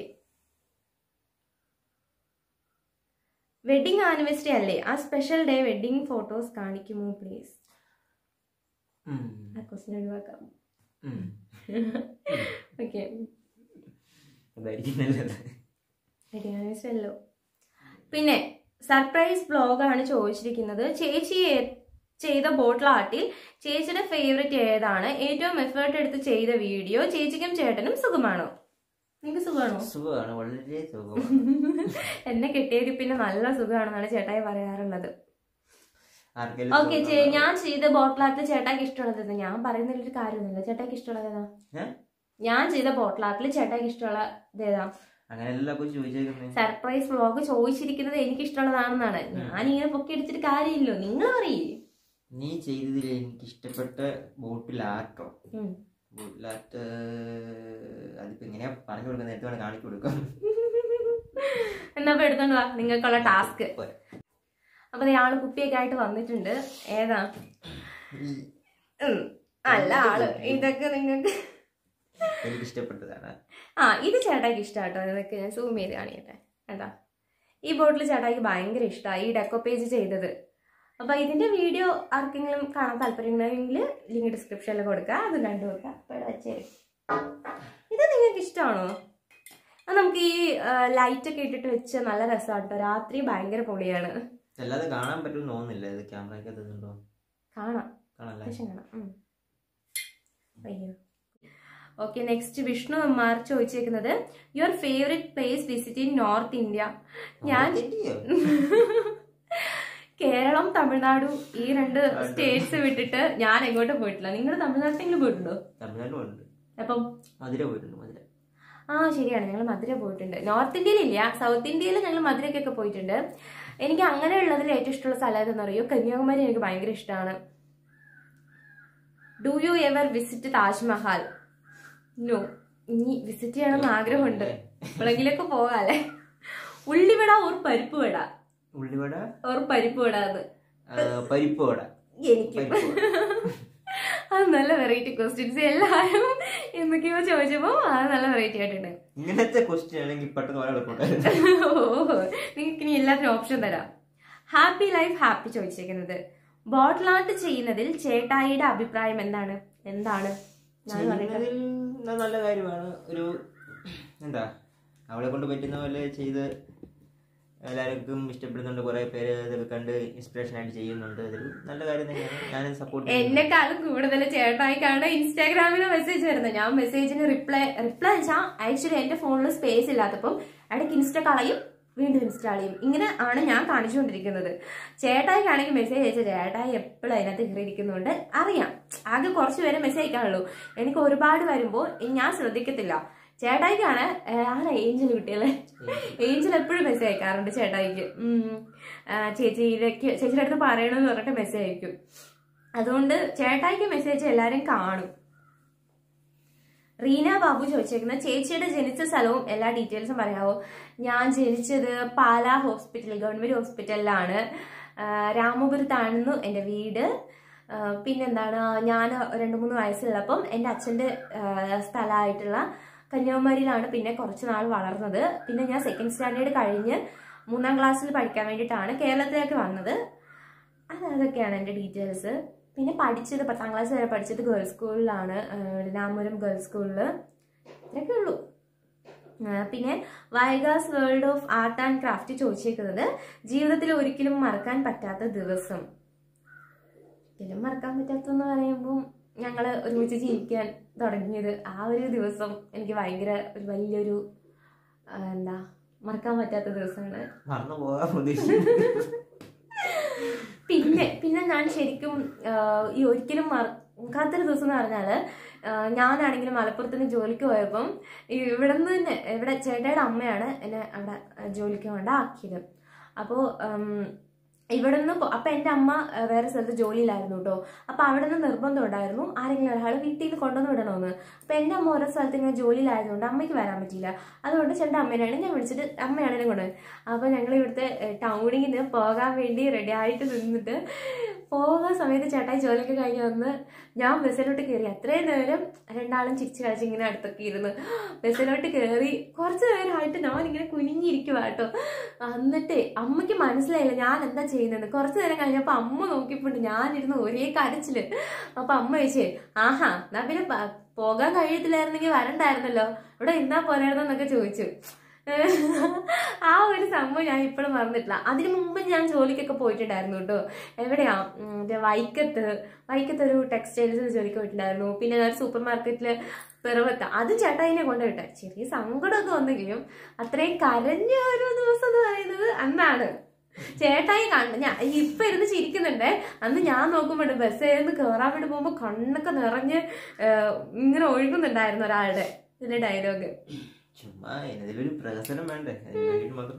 വെഡിങ് ആനിവേഴ്സറി അല്ലേ ആ സ്പെഷ്യൽ ഡേ വെഡിങ് ഫോട്ടോസ് കാണിക്കുമോ പ്ലീസ് ഉം. ആ ക്വസ്റ്റ്യൻ ഒഴിവാക്കാം ഉം. ഓക്കെ അതായിരിക്കും നല്ലത് വെഡിങ് ആനിവേഴ്സറി അല്ലോ പിന്നെ സർപ്രൈസ് ബ്ലോഗാണ് ചോദിച്ചിരിക്കുന്നത് ചേച്ചി ഏ- ചെയ്ത ബോട്ടിൽ ആർട്ടിൽ ചേച്ചിയുടെ ഫേവറേറ്റ് ഏതാണ് ഏറ്റവും എഫേർട്ട് എടുത്ത് ചെയ്ത വീഡിയോ ചേച്ചിക്കും ചേട്ടനും സുഖമാണോ നിങ്ങൾക്ക് സുഖമാണോ സുഖമാണ് വളരെ സുഖമാണ് എന്നെ കിട്ടിയത് പിന്നെ നല്ല സുഖമാണെന്നാണ് ചേട്ടായി പറയാറുള്ളത് ആർക്കെങ്കിലും ഓക്കെ സുഖമാണോ? ഞാൻ ചെയ്ത ബോട്ടിലാർട്ടിൽ ചേട്ടായിക്ക് ഇഷ്ടമുള്ളത് ഏതാ? ഞാൻ പറയുന്നതിലൊരു കാര്യമൊന്നുമില്ല ചേട്ടായിക്ക് ഇഷ്ടമുള്ളത് ഏതാ ഏ? ഞാൻ ചെയ്ത ബോട്ടിലാർട്ടിൽ ചേട്ടായിക്ക് ഇഷ്ടമുള്ളത് ഏതാ അങ്ങനെയല്ല അപ്പൊ ചോദിച്ചേക്കുന്നേ സർപ്രൈസ് വ്ലോഗ് ചോദിച്ചിരിക്കുന്നത് എനിക്ക് ഇഷ്ടമുള്ളതാണെന്നാണ് ഞാൻ ഇങ്ങനെ പൊക്കി അടിച്ചിട്ട് കാര്യമില്ലോ നിങ്ങൾ പറയേ നീ ചെയ്തതിൽ എനിക്ക് ഇഷ്ടപ്പെട്ട ബോട്ടിൽ ആർട്ടോ ഉം. ബോട്ടിൽ ആർട്ട് അതിപ്പോ എങ്ങനെയാ പറഞ്ഞു കൊടുക്കുന്നത് നേരത്തെ വേണം കാണിച്ചു കൊടുക്കാം എന്നാ ഇപ്പൊ എടുത്തോണ്ട് വാ നിങ്ങൾക്കുള്ള ടാസ്ക് പോരെ. അപ്പൊ ദേ ആള് കുപ്പിയൊക്കെ ആയിട്ട് വന്നിട്ടുണ്ട് ഏതാ ഉം. അല്ല ആള് ഇതൊക്കെ നിങ്ങൾക്ക് എനിക്ക് ഇഷ്ടപ്പെട്ടതാണ് ആ ഇത് ചേട്ടായിക്ക് ഇഷ്ടാട്ടോ ഇതൊക്കെ ഞാൻ സൂം ചെയ്ത് കാണിക്കട്ടെ എന്താ ഈ ബോട്ടിൽ ചേട്ടായിക്ക് ഭയങ്കര ഇഷ്ടമായി ഈ ഡെക്കോ പേജ് ചെയ്തത് അപ്പൊ ഇതിന്റെ വീഡിയോ ആർക്കെങ്കിലും കാണാൻ താല്പര്യമുണ്ടെങ്കിൽ ലിങ്ക് ഡിസ്ക്രിപ്ഷനിൽ കൊടുക്കുക അത് കണ്ടു നോക്കുക അപ്പൊ ഇവിടെ വെച്ചേരും ഇത് നിങ്ങൾക്ക് ഇഷ്ടമാണോ അത് നമുക്ക് ഈ ലൈറ്റ് ഒക്കെ ഇട്ടിട്ട് വെച്ച് നല്ല രസമാണ് കേട്ടോ രാത്രി ഭയങ്കര പൊളിയാണ് അല്ലാതെ കാണാൻ പറ്റുമെന്ന് തോന്നുന്നില്ല ഇത് ക്യാമറയ്ക്ക് അതുണ്ടോ കാണാം കാണാല്ലേ അത്യാവശ്യം കാണാം ഉം. അയ്യോ ഓക്കെ നെക്സ്റ്റ് വിഷ്ണു അമ്മാർ ചോദിച്ചേക്കുന്നത് your favourite place visit in north India ഞാൻ തെറ്റിയോ? കേരളം തമിഴ്നാടു ഈ രണ്ട് സ്റ്റേറ്റ്സ് വിട്ടിട്ട് ഞാൻ എങ്ങോട്ടും പോയിട്ടില്ല നിങ്ങൾ തമിഴ്നാട്ടിലെങ്കിലും പോയിട്ടുണ്ടോ തമിഴ്നാട്ടിലും ഉണ്ട് അപ്പം മധുര പോയിട്ടുണ്ട് മധുര ആ ശരിയാണ് ഞങ്ങൾ മധുര പോയിട്ടുണ്ട് നോർത്ത് ഇന്ത്യയിലില്ല സൗത്ത് ഇന്ത്യയിൽ ഞങ്ങൾ മധുരയ്ക്കൊക്കെ പോയിട്ടുണ്ട് എനിക്ക് അങ്ങനെയുള്ളതിൽ ഏറ്റവും ഇഷ്ടമുള്ള സ്ഥലം ഏതെന്ന് അറിയോ കന്യാകുമാരി എനിക്ക് ഭയങ്കര ഇഷ്ടമാണ് do you ever visit Taj Mahal no ഇനി വിസിറ്റ് ചെയ്യണമെന്ന് ആഗ്രഹമുണ്ട് എപ്പോഴെങ്കിലൊക്കെ പോകാല്ലേ ഉള്ളിവട ഒരു പരിപ്പ് വട ഉള്ളിവട ഒരു പരിപ്പ് വട അത് ആ, പരിപ്പ് വട എനിക്ക് പരിപ്പ് വട. അത് നല്ല വെറൈറ്റി ക്വസ്റ്റ്യൻസ് എല്ലാവരും എന്തൊക്കെയോ ചോദിച്ചപ്പോ അത് നല്ല വെറൈറ്റി ആയിട്ടുണ്ട് ഇങ്ങനത്തെ ക്വസ്റ്റ്യൻ ആണെങ്കിൽ പെട്ടെന്ന് വളരെ എളുപ്പമുണ്ടായിരുന്നു ഓ നിങ്ങൾക്ക് ഇനി എല്ലാത്തിനും ഓപ്ഷൻ തരാം ഹാപ്പി ലൈഫ് ഹാപ്പി ചോദിച്ചേക്കുന്നത് ബോട്ടിൽ ആർട്ട് ചെയ്യുന്നതിൽ ചേട്ടായിയുടെ അഭിപ്രായം എന്താണ് എന്താണ് ഞാൻ പറയട്ടെ ചെയ്യുന്നതിൽ ന- നല്ല കാര്യമാണ് ഒരു എന്താ അവളെ കൊണ്ട് പറ്റുന്ന പോലെ ചെയ്ത് എല്ലാവർക്കും ഇഷ്ടപ്പെടുന്നുണ്ട് കുറെ പേര് ഇതൊക്കെ കണ്ട് ഇൻസ്പിറേഷൻ ആയിട്ട് ചെയ്യുന്നുണ്ട് അതൊരു നല്ല കാര്യം തന്നെയാണ് ഞാൻ സപ്പോർട്ട് എന്നെക്കാളും കൂടുതൽ ചേട്ടായിക്കാണ് ഇൻസ്റ്റാഗ്രാമിൽ മെസ്സേജ് വരുന്നത് ഞാൻ മെസ്സേജിന് റിപ്ലൈ റിപ്ലൈ വെച്ചാൽ ആക്ച്വലി എന്റെ ഫോണിൽ സ്പേസ് ഇല്ലാത്തപ്പം ഇടയ്ക്ക് ഇൻസ്റ്റ കളയും വീണ്ടും ഇൻസ്റ്റാൾ ചെയ്യും ഇങ്ങനെ ആണ് ഞാൻ കാണിച്ചുകൊണ്ടിരിക്കുന്നത് ചേട്ടായിക്കാണെങ്കിൽ മെസ്സേജ് അയച്ച ചേട്ടായി എപ്പോഴും അതിനകത്ത് കയറിയിരിക്കുന്നുണ്ട് അറിയാം ആകെ കുറച്ച് പേരെ മെസ്സേജ് അയക്കാനുള്ളൂ എനിക്ക് ഒരുപാട് വരുമ്പോൾ ഞാൻ ശ്രദ്ധിക്കത്തില്ല ചേട്ടായിക്കാണ് ഏ, ആരാ ഏഞ്ചൽ കുട്ടികളെ ഏഞ്ചൽ എപ്പോഴും മെസ്സേജ് അയക്കാറുണ്ട് ചേട്ടായിക്ക് ഉം. ആ, ചേച്ചിയിലേക്ക് ചേച്ചിയുടെ അടുത്ത് പറയണമെന്ന് പറഞ്ഞിട്ട് മെസ്സേജ് അയക്കും അതുകൊണ്ട് ചേട്ടായിക്ക് മെസ്സേജ് എല്ലാരും കാണും റീന ബാബു ചോദിച്ചേക്കുന്ന ചേച്ചിയുടെ ജനിച്ച സ്ഥലവും എല്ലാ ഡീറ്റെയിൽസും പറയാവോ ഞാൻ ജനിച്ചത് പാലാ ഹോസ്പിറ്റൽ ഗവൺമെന്റ് ഹോസ്പിറ്റലിലാണ് ആ, രാമപുരത്തായിരുന്നു എൻ്റെ വീട് ആ, പിന്നെന്താണ് ഞാൻ രണ്ട് മൂന്ന് വയസ്സുള്ളപ്പം എൻ്റെ അച്ഛൻ്റെ സ്ഥലമായിട്ടുള്ള കന്യാകുമാരിയിലാണ് പിന്നെ കുറച്ച് നാൾ വളർന്നത് പിന്നെ ഞാൻ സെക്കൻഡ് സ്റ്റാൻഡേർഡ് കഴിഞ്ഞ് മൂന്നാം ക്ലാസ്സിൽ പഠിക്കാൻ വേണ്ടിയിട്ടാണ് കേരളത്തിലേക്ക് വന്നത് അത് അതൊക്കെയാണ് എൻ്റെ ഡീറ്റെയിൽസ് പിന്നെ പഠിച്ചത് പത്താം ക്ലാസ് വരെ പഠിച്ചത് ഗേൾസ് സ്കൂളിലാണ് രാമപുരം ഗേൾസ് സ്കൂളിൽ ഇതൊക്കെ ഉള്ളൂ ആ, പിന്നെ വൈഗാസ് world of art and craft ചോദിച്ചേക്കുന്നത് ജീവിതത്തിൽ ഒരിക്കലും മറക്കാൻ പറ്റാത്ത ദിവസം ഒരിക്കലും മറക്കാൻ പറ്റാത്തെന്ന് പറയുമ്പോൾ ഞങ്ങൾ ഒരുമിച്ച് ജീവിക്കാൻ തുടങ്ങിയത് ആ ഒരു ദിവസം എനിക്ക് ഭയങ്കര ഒരു വലിയൊരു ആ, എന്താ മറക്കാൻ പറ്റാത്ത ദിവസമാണ് മറന്നു പോകാൻ പ്രതീക്ഷിക്കുന്നു പിന്നെ പിന്നെ ഞാൻ ശരിക്കും ആ, ഈ ഒരിക്കലും മറക്കാത്തൊരു ദിവസം എന്ന് പറഞ്ഞാല് ആ, ഞാനാണെങ്കിൽ മലപ്പുറത്ത് നിന്ന് ജോലിക്ക് പോയപ്പം ഈ ഇവിടെ നിന്ന് തന്നെ ഇവിടെ ചേട്ടയുടെ അമ്മയാണ് എന്നെ അവിടെ ആ, ജോലിക്ക് കൊണ്ട് ആക്കിയത് അപ്പോൾ ഇവിടെ നിന്ന് പോ- അപ്പൊ എൻ്റെ അമ്മ ആ, വേറെ സ്ഥലത്ത് ജോലിയിലായിരുന്നു കേട്ടോ അപ്പൊ അവിടെ നിന്ന് നിർബന്ധം ഉണ്ടായിരുന്നു ആരെങ്കിലും ഒരാൾ വീട്ടിൽ നിന്ന് കൊണ്ടുവന്ന് വിടണമെന്ന് അപ്പൊ എൻ്റെ അമ്മ ഓരോ സ്ഥലത്ത് ഇങ്ങനെ ജോലിയിലായതുകൊണ്ട് അമ്മയ്ക്ക് വരാൻ പറ്റിയില്ല അതുകൊണ്ട് ചേട്ടൻ്റെ അമ്മേനെയാണ് ഞാൻ വിളിച്ചിട്ട് അമ്മയാണ് എന്നെ കൊണ്ടുപോയത് അപ്പൊ ഞങ്ങൾ ഇവിടുത്തെ ടൗണിൽ നിന്ന് പോകാൻ വേണ്ടി റെഡി ആയിട്ട് നിന്നിട്ട് പോകുന്ന സമയത്ത് ചേട്ടായി ജോലിയൊക്കെ കഴിഞ്ഞ് വന്ന് ഞാൻ ബസ്സിലോട്ട് കയറി അത്രയും നേരം രണ്ടാളും ചിരിച്ച് കളിച്ച് ഇങ്ങനെ അടുത്തൊക്കെ ഇരുന്ന് ബസ്സിലോട്ട് കയറി കുറച്ച് നേരമായിട്ട് ഞാൻ ഇങ്ങനെ കുനിഞ്ഞിരിക്കുവാ കേട്ടോ എന്നിട്ട് അമ്മയ്ക്ക് മനസ്സിലായില്ല ഞാൻ എന്താ ചെയ്യുന്നത് കുറച്ച് നേരം കഴിഞ്ഞപ്പോ അമ്മ നോക്കിയപ്പോണ്ട് ഞാനിരുന്ന് ഒരേ കരച്ചില് അപ്പൊ അമ്മ ചോദിച്ചേ ആഹാ എന്നാ പിന്നെ പ- പോകാൻ കഴിയത്തില്ലായിരുന്നെങ്കിൽ വരണ്ടായിരുന്നല്ലോ ഇവിടെ ഇന്നാ പോരായിരുന്നൊക്കെ ചോദിച്ചു ആ ഒരു സംഭവം ഞാൻ ഇപ്പോഴും മറന്നിട്ടില്ല അതിനു മുമ്പ് ഞാൻ ജോലിക്കൊക്കെ പോയിട്ടുണ്ടായിരുന്നു കേട്ടോ എവിടെയാ ഉം, മറ്റേ വൈക്കത്ത് വൈക്കത്ത് ഒരു ടെക്സ്റ്റൈൽസിൽ ജോലിക്ക് പോയിട്ടുണ്ടായിരുന്നു പിന്നെ ഞാൻ സൂപ്പർ മാർക്കറ്റില് പിറവത്ത് അത് ചേട്ടായിനെ കൊണ്ടുപോയിട്ടെ ചെറിയ സങ്കടമൊക്കെ വന്നെങ്കിലും അത്രയും കരഞ്ഞ ഒരു ദിവസം എന്ന് പറയുന്നത് അന്നാണ് ചേട്ടായി കണ്ട് ഞാൻ ഇപ്പൊ ഇരുന്ന് ചിരിക്കുന്നുണ്ട് അന്ന് ഞാൻ നോക്കുമ്പോണ്ട് ബസ് നിന്ന് കയറാൻ വേണ്ടി പോകുമ്പോ കണ്ണൊക്കെ നിറഞ്ഞ് ഏഹ്, ഇങ്ങനെ ഒഴുകുന്നുണ്ടായിരുന്നു ഒരാളുടെ ഇതിന്റെ ഡയലോഗ് ചുമ്മാ ഇതിലൊരു പ്രഹസനം വേണ്ടേ അതിന് വേണ്ടിയിട്ട് മാത്രം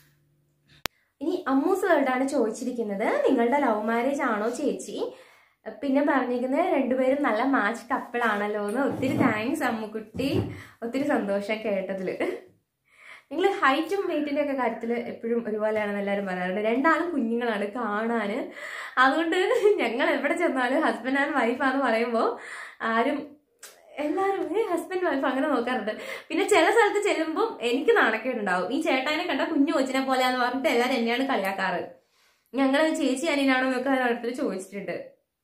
ഇനി അമ്മൂസ് വേൾഡാണ് ചോദിച്ചിരിക്കുന്നത് നിങ്ങളുടെ ലവ് മാരേജ് ആണോ ചേച്ചി പിന്നെ പറഞ്ഞിരിക്കുന്നത് രണ്ടുപേരും നല്ല മാച്ച് കപ്പിൾ ആണല്ലോ എന്ന് ഒത്തിരി താങ്ക്സ് അമ്മുക്കുട്ടി ഒത്തിരി സന്തോഷം കേട്ടതില് നിങ്ങൾ ഹൈറ്റും വെയിറ്റിന്റെ ഒക്കെ കാര്യത്തിൽ എപ്പോഴും ഒരുപോലെയാണെന്ന് എല്ലാവരും പറയാറുണ്ട് രണ്ടാളും കുഞ്ഞുങ്ങളാണ് കാണാന് അതുകൊണ്ട് ഞങ്ങൾ എവിടെ ചെന്നാലും ഹസ്ബൻഡ് ആൻഡ് വൈഫാന്ന് പറയുമ്പോൾ ആരും എല്ലാവരും ഹസ്ബൻഡ് വൈഫ് അങ്ങനെ നോക്കാറുണ്ട് പിന്നെ ചില സ്ഥലത്ത് ചെല്ലുമ്പോൾ എനിക്ക് നാണക്കേടുണ്ടാവും ഈ ചേട്ടാനെ കണ്ട കുഞ്ഞു കൊച്ചിനെ പോലെയാന്ന് പറഞ്ഞിട്ട് എല്ലാവരും എന്നെയാണ് കളിയാക്കാറ് ഞങ്ങൾ ചേച്ചി അനിയനാണോ എന്നൊക്കെ അടുത്ത് ചോദിച്ചിട്ടുണ്ട്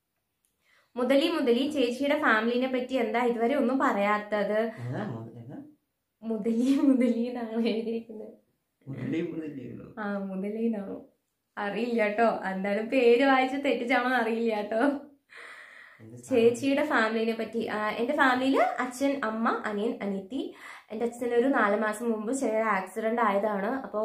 മുതലി മുതലി ചേച്ചിയുടെ ഫാമിലിനെ പറ്റി എന്താ ഇതുവരെ ഒന്നും പറയാത്തത് ഏതാ മു- ഏതാ? മുതലി മുതലി എന്നാണ് എഴുതിയിരിക്കുന്നത് മുരളി മുരളിയുള്ളൂ. ആ മുതലി എന്നാണോ അറിയില്ല കേട്ടോ എന്തായാലും പേര് വായിച്ച് തെറ്റിച്ചാണോ അറിയില്ല കേട്ടോ എന്ത് സാ- ചേച്ചിയുടെ ഫാമിലിനെ പറ്റി ആ, എന്റെ ഫാമിലിയില് അച്ഛൻ അമ്മ അനിയൻ അനിയത്തി എന്റെ അച്ഛൻ ഒരു നാല് മാസം മുമ്പ് ചെറിയ ആക്സിഡന്റ് ആയതാണ് അപ്പോൾ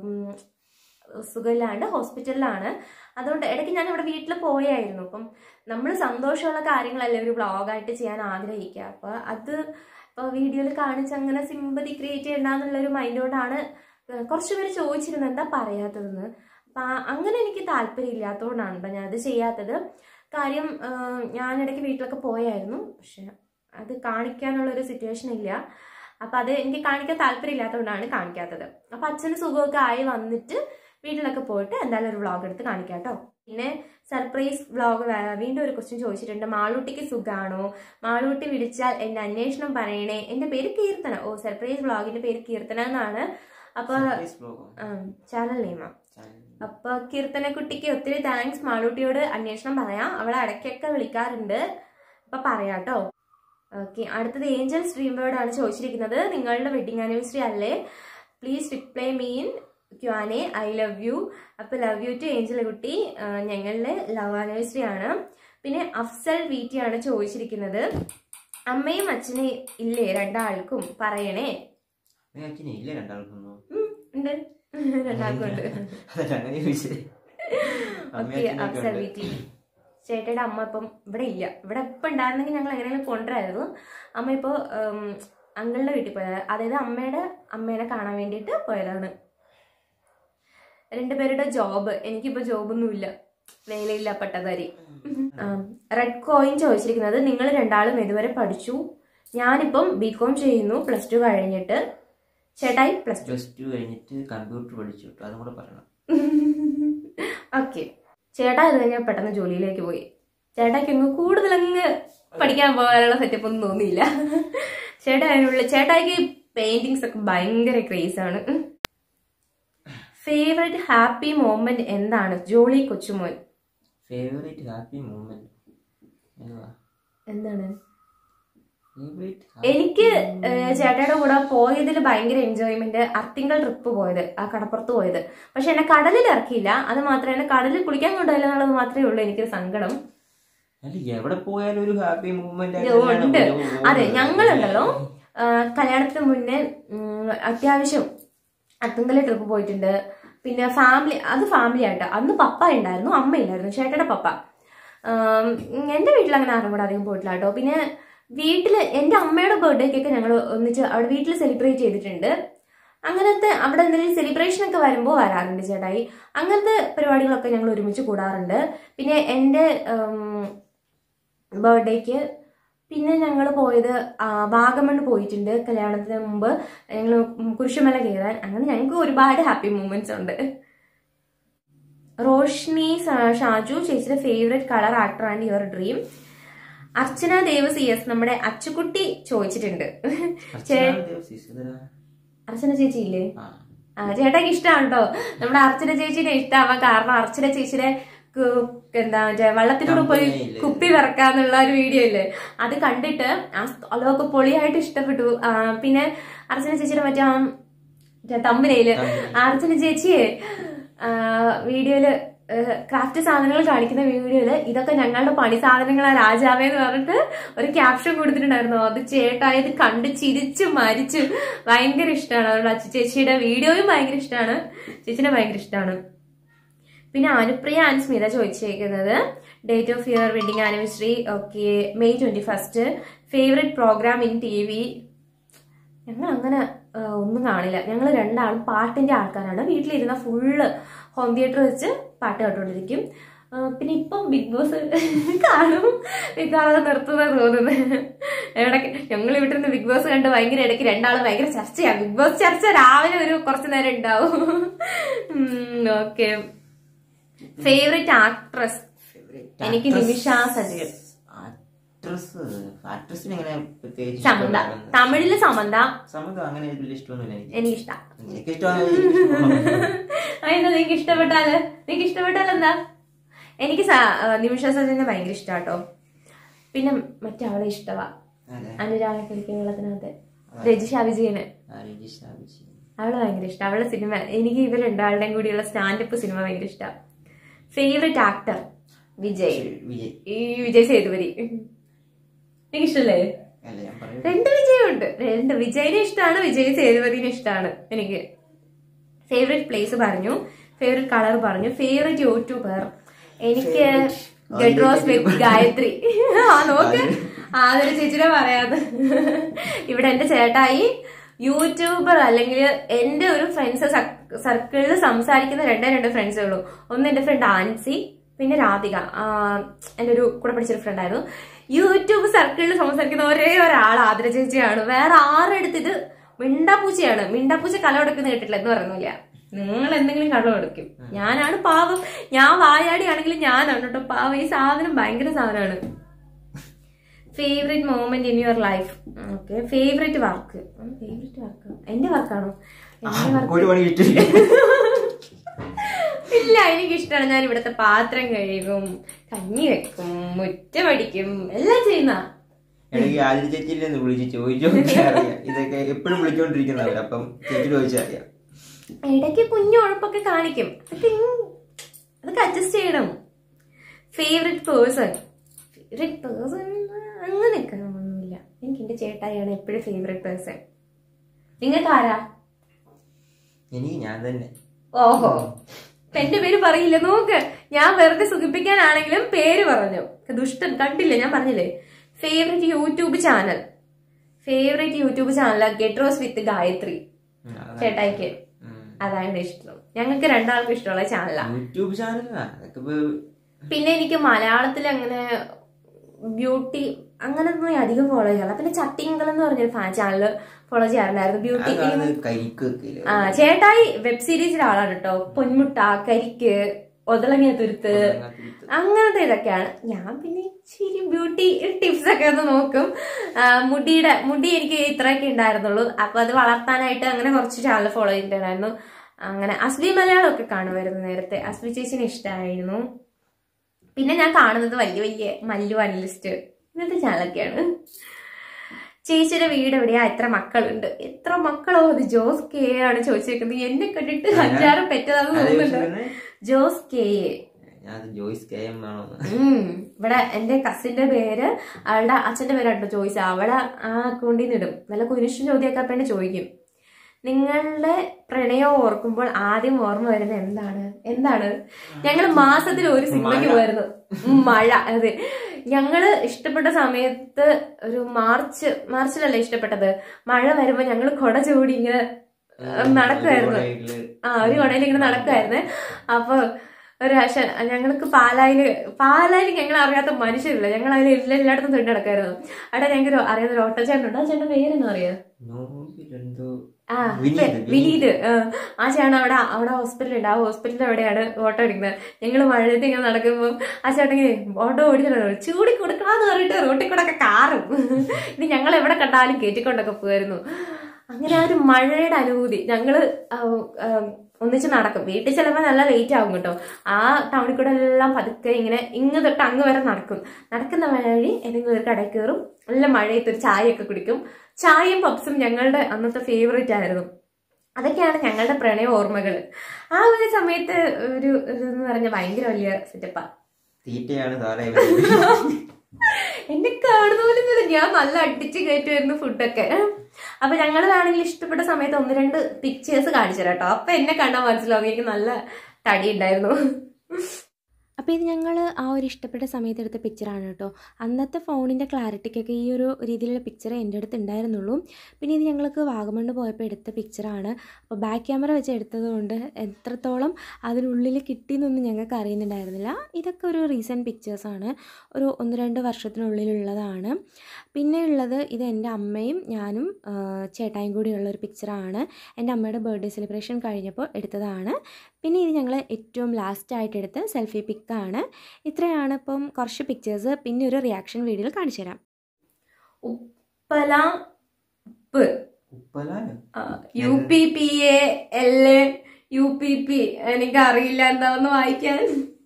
സുഖമില്ലാണ്ട് ഹോസ്പിറ്റലിലാണ് അതുകൊണ്ട് ഇടയ്ക്ക് ഞാൻ ഇവിടെ വീട്ടിൽ പോയായിരുന്നു അപ്പം നമ്മൾ സന്തോഷമുള്ള കാര്യങ്ങളല്ലേ ഒരു വ്ളോഗായിട്ട് ചെയ്യാൻ ആഗ്രഹിക്കുക അപ്പോൾ അത് ഇപ്പോൾ വീഡിയോയിൽ കാണിച്ച് അങ്ങനെ സിമ്പതി ക്രിയേറ്റ് ചെയ്യണ്ടെന്നുള്ളൊരു മൈൻഡ് കൊണ്ടാണ് കുറച്ച് പേര് ചോദിച്ചിരുന്നത് എന്താ പറയാത്തതെന്ന് അപ്പം അങ്ങനെ എനിക്ക് താല്പര്യം ഇല്ലാത്തതുകൊണ്ടാണ് കേട്ടോ ഞാൻ അത് ചെയ്യാത്തത് കാര്യം ആ, ഞാൻ ഇടയ്ക്ക് വീട്ടിലൊക്കെ പോയായിരുന്നു പക്ഷെ അത് കാണിക്കാനുള്ള ഒരു സിറ്റുവേഷൻ ഇല്ല അപ്പം അത് എനിക്ക് കാണിക്കാൻ താല്പര്യം ഇല്ലാത്തതുകൊണ്ടാണ് കാണിക്കാത്തത് അപ്പം അച്ഛന് സുഖമൊക്കെ ആയി വന്നിട്ട് വീട്ടിലൊക്കെ പോയിട്ട് എന്തായാലും ഒരു വ്ളോഗ് എടുത്ത് കാണിക്കാം കേട്ടോ പിന്നെ സർപ്രൈസ് വ്ളോഗ് വീണ്ടും ഒരു ക്വസ്റ്റ്യൻ ചോദിച്ചിട്ടുണ്ട് മാളൂട്ടിക്ക് സുഖാണോ മാളൂട്ടി വിളിച്ചാൽ എന്റെ അന്വേഷണം പറയണേ എന്റെ പേര് കീർത്തന ഓ സർപ്രൈസ് വ്ളോഗിന്റെ പേര് കീർത്തന എന്നാണ് അപ്പൊ സർപ്രൈസ് ബ്ലോഗോ? Channel Naima channel. അപ്പൊ കീർത്തന കുട്ടിക്ക് ഒത്തിരി താങ്ക്സ് മാളൂട്ടിയോട് അന്വേഷണം പറയാം അവളെ ഇടയ്ക്കൊക്കെ വിളിക്കാറുണ്ട് അപ്പൊ പറയാട്ടോ ഓക്കെ അടുത്തത് ഏഞ്ചൽ സ്ട്രീം വേർഡ് ആണ് ചോദിച്ചിരിക്കുന്നത് നിങ്ങളുടെ വെഡിങ് ആനിവേഴ്സറി അല്ലേ പ്ലീസ് റിപ്ലൈ മീൻ ക്യാനെ ഐ ലവ് യു അപ്പൊ ലവ് യു ടു ഏഞ്ചൽ കുട്ടി ആ, ഞങ്ങളുടെ ലവ് ആനിവേഴ്സറി ആണ് പിന്നെ അഫ്സൽ വീറ്റി ആണ് ചോദിച്ചിരിക്കുന്നത് അമ്മയും അച്ഛനും ഇല്ലേ രണ്ടാൾക്കും പറയണേ നീ അച്ഛനെ ഇല്ല രണ്ടാൾക്കൊന്നും ഉം, ഉണ്ട് രണ്ടാൾക്കും ഉണ്ട് അതല്ല അങ്ങനെ ചോദിച്ചേ അമ്മയും ഓക്കെ അച്ഛനൊക്കെ അഫ്സൽ ഉണ്ട്. വീറ്റി ചേട്ടയുടെ അമ്മ ഇപ്പം ഇവിടെ ഇല്ല ഇവിടെ ഇപ്പം ഉണ്ടായിരുന്നെങ്കിൽ ഞങ്ങൾ എങ്ങനെയെങ്കിലും കൊണ്ടുവരായിരുന്നു അമ്മ ഇപ്പോൾ അങ്കിളുടെ വീട്ടിൽ പോയത് അതായത് അമ്മയുടെ അമ്മേനെ കാണാൻ വേണ്ടിയിട്ട് പോയതാണ് രണ്ടുപേരുടെ ജോബ് എനിക്കിപ്പോൾ ജോബൊന്നുമില്ല വേലയില്ല പട്ടതാരി റെഡ് കോയിൻ ചോദിച്ചിരിക്കുന്നത് നിങ്ങൾ രണ്ടാളും ഇതുവരെ പഠിച്ചു ഞാനിപ്പം ബി കോം ചെയ്യുന്നു പ്ലസ് ടു കഴിഞ്ഞിട്ട് ചേട്ടായി പ്ലസ് ടു പ്ലസ് ടു കഴിഞ്ഞിട്ട് കമ്പ്യൂട്ടർ പഠിച്ചു കേട്ടോ അതും കൂടെ പറയണം ഓക്കെ ചേട്ടാ ഇത് കഴിഞ്ഞാൽ പെട്ടെന്ന് ജോലിയിലേക്ക് പോയി ചേട്ടായിക്ക് അങ്ങ് കൂടുതൽ അങ്ങ് പഠിക്കാൻ പോകാനുള്ള സെറ്റപ്പ് ഒന്നും തോന്നിയില്ല ചേട്ടാ അതിനുള്ള ചേട്ടായിക്ക് പെയിന്റിങ്സ് ഒക്കെ ഭയങ്കര ക്രേസ് ആണ് ഫേവറേറ്റ് ഹാപ്പി മോമെന്റ് എന്താണ് ജോളി കൊച്ചുമോൻ ഫേവറേറ്റ് ഹാപ്പി മൂമെന്റ് എന്താണ് ഫേവറേറ്റ് എനിക്ക് ഏഹ്, ചേട്ടായുടെ കൂടെ പോയതിൽ ഭയങ്കര എൻജോയ്മെന്റ് അർത്തിങ്കൾ ട്രിപ്പ് പോയത് ആ കടപ്പുറത്ത് പോയത് പക്ഷെ എന്നെ കടലിൽ ഇറക്കിയില്ല അത് മാത്രമേ എന്നെ കടലിൽ കുളിക്കാൻ കൊണ്ടുപോയില്ല എന്നുള്ളത് മാത്രമേ ഉള്ളൂ എനിക്കൊരു സങ്കടം അല്ല എവിടെ പോയാലും ഒരു ഹാപ്പി മൂമെന്റ് ഉണ്ട് അതെ ഞങ്ങളുണ്ടല്ലോ ആ, കല്യാണത്തിന് മുന്നേ ഉം, അത്യാവശ്യം അത്തുങ്കല ട്രിപ്പ് പോയിട്ടുണ്ട് പിന്നെ ഫാമിലി അത് ഫാമിലി ആയിട്ട് അന്ന് പപ്പ ഉണ്ടായിരുന്നു അമ്മ ഇല്ലായിരുന്നു ചേട്ടയുടെ പപ്പ ആം, എന്റെ വീട്ടിൽ അങ്ങനെ ആരും കൂടെ അധികം പോയിട്ടില്ല കേട്ടോ പിന്നെ വീട്ടില് എന്റെ അമ്മയുടെ ബർത്ത്ഡേക്കൊക്കെ ഞങ്ങൾ ഒന്നിച്ച് അവിടെ വീട്ടിൽ സെലിബ്രേറ്റ് ചെയ്തിട്ടുണ്ട് അങ്ങനത്തെ അവിടെ എന്തെങ്കിലും സെലിബ്രേഷൻ ഒക്കെ വരുമ്പോൾ വരാറുണ്ട് ചേട്ടായി അങ്ങനത്തെ പരിപാടികളൊക്കെ ഞങ്ങൾ ഒരുമിച്ച് കൂടാറുണ്ട് പിന്നെ എൻ്റെ ബർത്ത്ഡേക്ക് പിന്നെ ഞങ്ങൾ പോയത് ആ, വാഗമൺ പോയിട്ടുണ്ട് കല്യാണത്തിന് മുമ്പ് ഞങ്ങൾ കുരിശുമല കയറാൻ അങ്ങനെ ഞങ്ങൾക്ക് ഒരുപാട് ഹാപ്പി മൂമെന്റ്സ് ഉണ്ട് റോഷ്നി സ- ഷാജു ചേച്ചിയുടെ favourite colour actor and your dream Archana Dev C S നമ്മുടെ അച്ചുകുട്ടി ചോദിച്ചിട്ടുണ്ട് അർച്ചന ചേച്ചി ഇല്ലേ ആ ചേട്ടാക്ക് ഇഷ്ടമാണ് കേട്ടോ നമ്മുടെ അർച്ചന ചേച്ചീനെ ഇഷ്ടമാവാൻ കാരണം അർച്ചന ചേച്ചിയുടെ കു- എന്താ മറ്റേ വള്ളത്തിലൂടെ പോയി കമ്പനിയില്ലേ? കുപ്പി വിറക്കാന്നുള്ള ഒരു വീഡിയോ ഇല്ലേ അത് കണ്ടിട്ട് ആ സ്ഥലമൊക്കെ പൊളിയായിട്ട് ഇഷ്ടപ്പെട്ടു ആ, പിന്നെ അർച്ചന ചേച്ചിയുടെ മറ്റേ ആ മറ്റേ തമ്പനയില് അർച്ചന ചേച്ചിയെ വീഡിയോയില് ക്രാഫ്റ്റ് സാധനങ്ങൾ കാണിക്കുന്ന വീഡിയോയില് ഇതൊക്കെ ഞങ്ങളുടെ പണി സാധനങ്ങളാ രാജാവേ എന്ന് പറഞ്ഞിട്ട് ഒരു ക്യാപ്ഷൻ കൊടുത്തിട്ടുണ്ടായിരുന്നു അത് ചേട്ടായത് കണ്ട് ചിരിച്ചു മരിച്ചു ഭയങ്കര ഇഷ്ടമാണ് അവരുടെ അച്ചു ചേച്ചിയുടെ വീഡിയോയും ഭയങ്കര ഇഷ്ടമാണ് ചേച്ചിനെ ഭയങ്കര ഇഷ്ടമാണ് പിന്നെ അനുപ്രിയ ആൻഡ് സ്മിത ചോദിച്ചേക്കുന്നത് date of your wedding anniversary okay May twenty first favourite program in T V ഞങ്ങൾ അങ്ങനെ ആ, ഒന്നും കാണില്ല ഞങ്ങൾ രണ്ടാളും പാട്ടിന്റെ ആൾക്കാരാണ് വീട്ടിലിരുന്ന ഫുള്ള് ഹോം തിയേറ്റർ വെച്ച് പാട്ട് കേട്ടോണ്ടിരിക്കും ആ, പിന്നെ ഇപ്പം ബിഗ് ബോസ് കാണും ബിഗ് ബോസ് നിർത്തുന്നത് തോന്നുന്നത് ഇടയ്ക്ക് ഞങ്ങൾ ഇവിടെ നിന്ന് ബിഗ് ബോസ് കണ്ട് ഭയങ്കര ഇടയ്ക്ക് രണ്ടാളും ഭയങ്കര ചർച്ചയാണ് ബിഗ് ബോസ് ചർച്ച രാവിലെ ഒരു കുറച്ചു നേരം ഉണ്ടാവും ഓക്കെ ഫേവറേറ്റ് ആക്ട്രസ് എനിക്ക് നിമിഷ സജീർ ആക്ട്രസ് ആക്ട്രസിന് എങ്ങനെ പ്രത്യേകിച്ച് സമന്ത ഇഷ്ടമുള്ള- തമിഴില് സമന്ത സമന്ത അങ്ങനെ വലിയ ഇഷ്ടമൊന്നുമില്ല എനിക്ക് എനിക്കിഷ്ടം എനിക്ക് ഇഷ്ടമാണ് അതെന്താ നിനക്ക് ഇഷ്ടപ്പെട്ടാല് നിനക്ക് ഇഷ്ടപ്പെട്ടാൽ എന്താ എനിക്ക് സ- ആ, നിമിഷ സജനെ ഭയങ്കര ഇഷ്ടാട്ടോ പിന്നെ മറ്റേ അവളെ ഇഷ്ടവാ അതെ അനുരാഗ കളിക്കുന്നതിനകത്ത് രജിഷ വിജയന് ആ, രജിഷ വിജയൻ. അവളെ ഭയങ്കര ഇഷ്ടം അവളുടെ സിനിമ എനിക്ക് ഇവർ രണ്ടാളുടെയും കൂടിയുള്ള സ്റ്റാൻഡപ്പ് സിനിമ ഭയങ്കര ഇഷ്ടം ഫേവറേറ്റ് ആക്ടർ വിജയ് വിജയ് ഈ വിജയ് സേതുപതി എനിക്ക് ഇഷ്ടല്ലേ അല്ല ഞാൻ പറയും രണ്ട് വിജയുണ്ട് രണ്ട് വിജയിനെ ഇഷ്ടമാണ് വിജയ് സേതുപതിനെ ഇഷ്ടമാണ് എനിക്ക് ഫേവറേറ്റ് പ്ലേസ് പറഞ്ഞു ഫേവറേറ്റ് കളർ പറഞ്ഞു ഫേവറേറ്റ് യൂട്യൂബർ എനിക്ക് ഗഡ്രോസ് വിത്ത് ഗായത്രി ആ നോക്ക് ആതൊരു ചേച്ചിനെ പറയാതെ ഇവിടെ എന്റെ ചേട്ടായി യൂട്യൂബർ അല്ലെങ്കിൽ എന്റെ ഒരു ഫ്രണ്ട്സ് സർക്കിളിൽ സംസാരിക്കുന്ന രണ്ടേ രണ്ട് ഫ്രണ്ട്സേ ഉള്ളൂ ഒന്ന് എന്റെ ഫ്രണ്ട് ആൻസി പിന്നെ രാധിക ആ, എന്റെ ഒരു കൂടെ പഠിച്ചൊരു ഫ്രണ്ട് ആയിരുന്നു യൂട്യൂബ് സർക്കിളിൽ സംസാരിക്കുന്ന ഒരേ ഒരാൾ ആതിര ചേച്ചിയാണ് വേറെ ആരെടുത്ത് ഇത് മിണ്ടാപ്പൂച്ചയാണ് മിണ്ടാപ്പൂച്ച കല കൊടുക്കുന്ന കേട്ടിട്ടില്ല എന്ന് പറയുന്നില്ല നിങ്ങൾ എന്തെങ്കിലും കട കൊടുക്കും ഞാനാണ് പാവം ഞാൻ വായാടിയാണെങ്കിലും ഞാനാണ് കേട്ടോ പാവം ഈ സാധനം ഭയങ്കര സാധനമാണ് favourite moment in your life okay favourite work favourite work എന്റെ വർക്കാണോ എന്റെ വർക്ക് ഒരു പണി കിട്ടില്ല ഇല്ല എനിക്ക് ഇഷ്ടമാണ് ഞാൻ ഇവിടുത്തെ പാത്രം കഴുകും കഞ്ഞി വെക്കും മുറ്റമടിക്കും എല്ലാം ചെയ്യുന്ന ഇടയ്ക്ക് ആതിര ചേച്ചിയിലെ ഒന്ന് വിളിച്ച് ചോദിച്ചു നോക്കിയാൽ അറിയാം ഇതൊക്കെ എപ്പോഴും വിളിച്ചോണ്ടിരിക്കുന്നവർ അപ്പം ചേച്ചി ചോദിച്ചാൽ അറിയാം ഇടയ്ക്ക് കുഞ്ഞു ഉഴപ്പൊക്കെ കാണിക്കും അതൊക്കെ ഇങ് അതൊക്കെ അഡ്ജസ്റ്റ് ചെയ്യണം ഫേവറേറ്റ് പേഴ്സൺ ഫേവറേറ്റ് പേഴ്സൺ അങ്ങനെയൊക്കെ ഒന്നുമില്ല എനിക്ക് എന്റെ ചേട്ടായിയാണ് എപ്പോഴും ഫേവറേറ്റ് പേഴ്സൺ നിങ്ങൾക്ക് ആരാ എനിക്ക് ഞാൻ തന്നെ ഓഹോ ഇപ്പൊ എന്റെ പേര് പറയില്ല നോക്ക് ഞാൻ വെറുതെ സുഖിപ്പിക്കാനാണെങ്കിലും പേര് പറഞ്ഞു ദുഷ്ടൻ കണ്ടില്ലേ ഞാൻ പറഞ്ഞില്ലേ favourite YouTube channel favourite YouTube ചാനലാണ് ഗെട്രോസ് വിത്ത് ഗായത്രി ഉം, അതാണ്. ചേട്ടായിക്ക് ഉം. അതാണ് ഇഷ്ടം ഞങ്ങൾക്ക് രണ്ടാൾക്കും ഇഷ്ടമുള്ള ചാനലാണ് യൂട്യൂബ് ചാനലാ അതൊക്കെ ഇപ്പൊ പിന്നെ എനിക്ക് മലയാളത്തിൽ അങ്ങനെ ബ്യൂട്ടി അങ്ങനൊന്നും ഞാൻ അധികം ഫോളോ ചെയ്യാറില്ല പിന്നെ ചട്ടിങ്കൽ എന്ന് പറഞ്ഞൊരു ഫാൻ ചാനൽ ഫോളോ ചെയ്യാറുണ്ടായിരുന്നു ബ്യൂട്ടി അതാണ് കരിക്ക് വെക്കല്. ആ ചേട്ടായി വെബ് സീരീസിലെ ആളാണ് കേട്ടോ പൊന്മുട്ട കരിക്ക് ഒതളങ്ങിയ തുരുത്ത് അതിനകത്ത് അങ്ങനത്തെ ഇതൊക്കെയാണ് ഞാൻ പിന്നെ ഇച്ചിരി ബ്യൂട്ടി ടിപ്സ് ഒക്കെ ഒന്ന് നോക്കും ആ, മുടിയുടെ മുടി എനിക്ക് ഇത്രയൊക്കെ ഉണ്ടായിരുന്നുള്ളൂ അപ്പൊ അത് വളർത്താനായിട്ട് അങ്ങനെ കുറച്ച് ചാനൽ ഫോളോ ചെയ്തിട്ടുണ്ടായിരുന്നു അങ്ങനെ അസ്ലി മലയാളം ഒക്കെ കാണുമായിരുന്നു നേരത്തെ അസ്ലി ചേച്ചിനെ ഇഷ്ടമായിരുന്നു പിന്നെ ഞാൻ കാണുന്നത് വലിയ വലിയ മല്ലു അനലിസ്റ്റ് ഇങ്ങനത്തെ ചാനലൊക്കെയാണ് ചേച്ചിയുടെ വീട് എവിടെയാ എത്ര മക്കളുണ്ട് എത്ര മക്കളോ അത് ജോസ് കെ ആണ് ചോദിച്ചേക്കുന്നത് എന്നെ കണ്ടിട്ട് അഞ്ചാറ് പെറ്റതാന്ന് അതേ തോന്നുന്നുണ്ട് തന്നെ ജോസ് കെ ഞാൻ ജോയിസ് കെ എം ആണോ ഉം. ഇവിടെ എന്റെ കസിന്റെ പേര് അവളുടെ അച്ഛന്റെ പേരാട്ടോ ചോദിച്ചത് അവളെ ആ അക്കൗണ്ടിൽ നിന്ന് ഇടും നല്ല കുരിശും ചോദ്യമൊക്കെ വേണ്ടി ചോദിക്കും നിങ്ങളുടെ പ്രണയം ഓർക്കുമ്പോൾ ആദ്യം ഓർമ്മ വരുന്നത് എന്താണ് എന്താണ് ഞങ്ങൾ മാസത്തിൽ ഒരു സിനിമയ്ക്ക് മഴ. പോയിരുന്നു ഉം, മഴ അതെ ഞങ്ങള് ഇഷ്ടപ്പെട്ട സമയത്ത് ഒരു മാർച്ച് മാർച്ചിലല്ലേ ഇഷ്ടപ്പെട്ടത് മഴ വരുമ്പോ ഞങ്ങൾ കൊട ചൂടി ഇങ്ങനെ നടക്കുമായിരുന്നു ആ ഒരു കൊടയിൽ ഇങ്ങനെ നടക്കുമായിരുന്നേ അപ്പൊ ഒരു ആശ ഞങ്ങൾക്ക് പാലായില് പാലായിൽ ഞങ്ങൾ അറിയാത്ത മനുഷ്യരില്ല ഞങ്ങൾ അതിൽ എല്ലാ എല്ലായിടത്തും തൊട്ട് നടക്കായിരുന്നു അവിടെ ഞങ്ങൾക്ക് ഒരു അറിയാത്ത ഒരു ഓട്ടോച്ചേട്ടനുണ്ട് ആ ചേട്ടൻ പേരെന്ന് അറിയാം നോമ്പിലെന്തോ ആ വിനീത്, വിനീത് ആ, ആ ചേട്ടൻ അവിടെ അവിടെ ഹോസ്പിറ്റലുണ്ട് ആ ഹോസ്പിറ്റലിൽ അവിടെയാണ് ഓട്ടോ എടുക്കുന്നത് ഞങ്ങൾ മഴയത്ത് ഇങ്ങനെ നടക്കുമ്പോൾ ആ ചേട്ടൻ ഇങ്ങനെ ഓട്ടോ ഓടിച്ചിട്ട് ചൂടി കൊടുക്കണമെന്ന് പറഞ്ഞിട്ട് റോട്ടിൽ കൂടെ ഒക്കെ കാറും ഇനി ഞങ്ങൾ എവിടെ കണ്ടാലും കയറ്റിക്കൊണ്ടൊക്കെ പോയിരുന്നു അങ്ങനെ ആ ഒരു മഴയുടെ അനുഭൂതി ഞങ്ങള് ആ, ആ, ഒന്നിച്ച് നടക്കും വീട്ടിൽ ചിലപ്പോൾ നല്ല ലേറ്റ് ആകും കേട്ടോ ആ ടൗണിൽ കൂടെ എല്ലാം പതുക്കെ ഇങ്ങനെ ഇങ്ങ് തൊട്ട് അങ്ങ് വരെ നടക്കും നടക്കുന്ന വഴി ഏതെങ്കിലും ഒരു കടയിൽ കയറും നല്ല മഴയത്ത് ഒരു ചായയൊക്കെ കുടിക്കും ചായയും പപ്സും ഞങ്ങളുടെ അന്നത്തെ ഫേവറേറ്റ് ആയിരുന്നു അതൊക്കെയാണ് ഞങ്ങളുടെ പ്രണയ ഓർമ്മകൾ ആ ഒരു സമയത്ത് ഒരു ഒരു എന്ന് പറഞ്ഞ ഭയങ്കര വലിയ സെറ്റപ്പാ തീറ്റയാണ് സാറേ എന്നെ കാണുന്ന പോലും ഇല്ല. ഞാൻ നല്ല അടിച്ച് കയറ്റുമായിരുന്നു ഫുഡൊക്കെ അപ്പൊ ഞങ്ങളാണെങ്കിൽ ഇഷ്ടപ്പെട്ട സമയത്ത് ഒന്ന് രണ്ട് പിക്ചേഴ്സ് കാണിച്ചു തരാം കേട്ടോ അപ്പൊ എന്നെ കണ്ടാൽ മനസ്സിലാവും എനിക്ക് നല്ല തടി ഉണ്ടായിരുന്നു അപ്പോൾ ഇത് ഞങ്ങൾ ആ ഒരു ഇഷ്ടപ്പെട്ട സമയത്ത് എടുത്ത പിക്ചറാണ് കേട്ടോ അന്നത്തെ ഫോണിൻ്റെ ക്ലാരിറ്റിക്കൊക്കെ ഈ ഒരു രീതിയിലുള്ള പിക്ചർ എൻ്റെ അടുത്ത് ഉണ്ടായിരുന്നുള്ളൂ പിന്നെ ഇത് ഞങ്ങൾക്ക് വാഗമണ്ണ് പോയപ്പോൾ എടുത്ത പിക്ചറാണ് അപ്പോൾ ബാക്ക് ക്യാമറ വെച്ച് എടുത്തത് കൊണ്ട് എത്രത്തോളം അതിനുള്ളിൽ കിട്ടിയെന്നൊന്നും ഞങ്ങൾക്ക് അറിയുന്നുണ്ടായിരുന്നില്ല ഇതൊക്കെ ഒരു റീസെൻറ്റ് പിക്ചേഴ്സാണ് ഒരു ഒന്ന് രണ്ട് വർഷത്തിനുള്ളിലുള്ളതാണ് പിന്നെ ഉള്ളത് ഇത് എൻ്റെ അമ്മയും ഞാനും ആ, ചേട്ടായും കൂടിയുള്ള ഒരു പിക്ചറാണ് എൻ്റെ അമ്മയുടെ ബർത്ത്ഡേ സെലിബ്രേഷൻ കഴിഞ്ഞപ്പോൾ എടുത്തതാണ് പിന്നെ ഇത് ഞങ്ങൾ ഏറ്റവും ലാസ്റ്റ് ആയിട്ട് എടുത്ത സെൽഫി പിക്കാണ് ഇത്രയാണ് ഇപ്പം കുറച്ച് പിക്ചേഴ്സ് പിന്നെ ഒരു റിയാക്ഷൻ വീഡിയോയിൽ കാണിച്ചു തരാം ഉപ്പല ഉപ്പ് ഉപ്പലായോ U P P A L A U P P എനിക്ക് അറിയില്ല എന്താന്ന് വായിക്കാൻ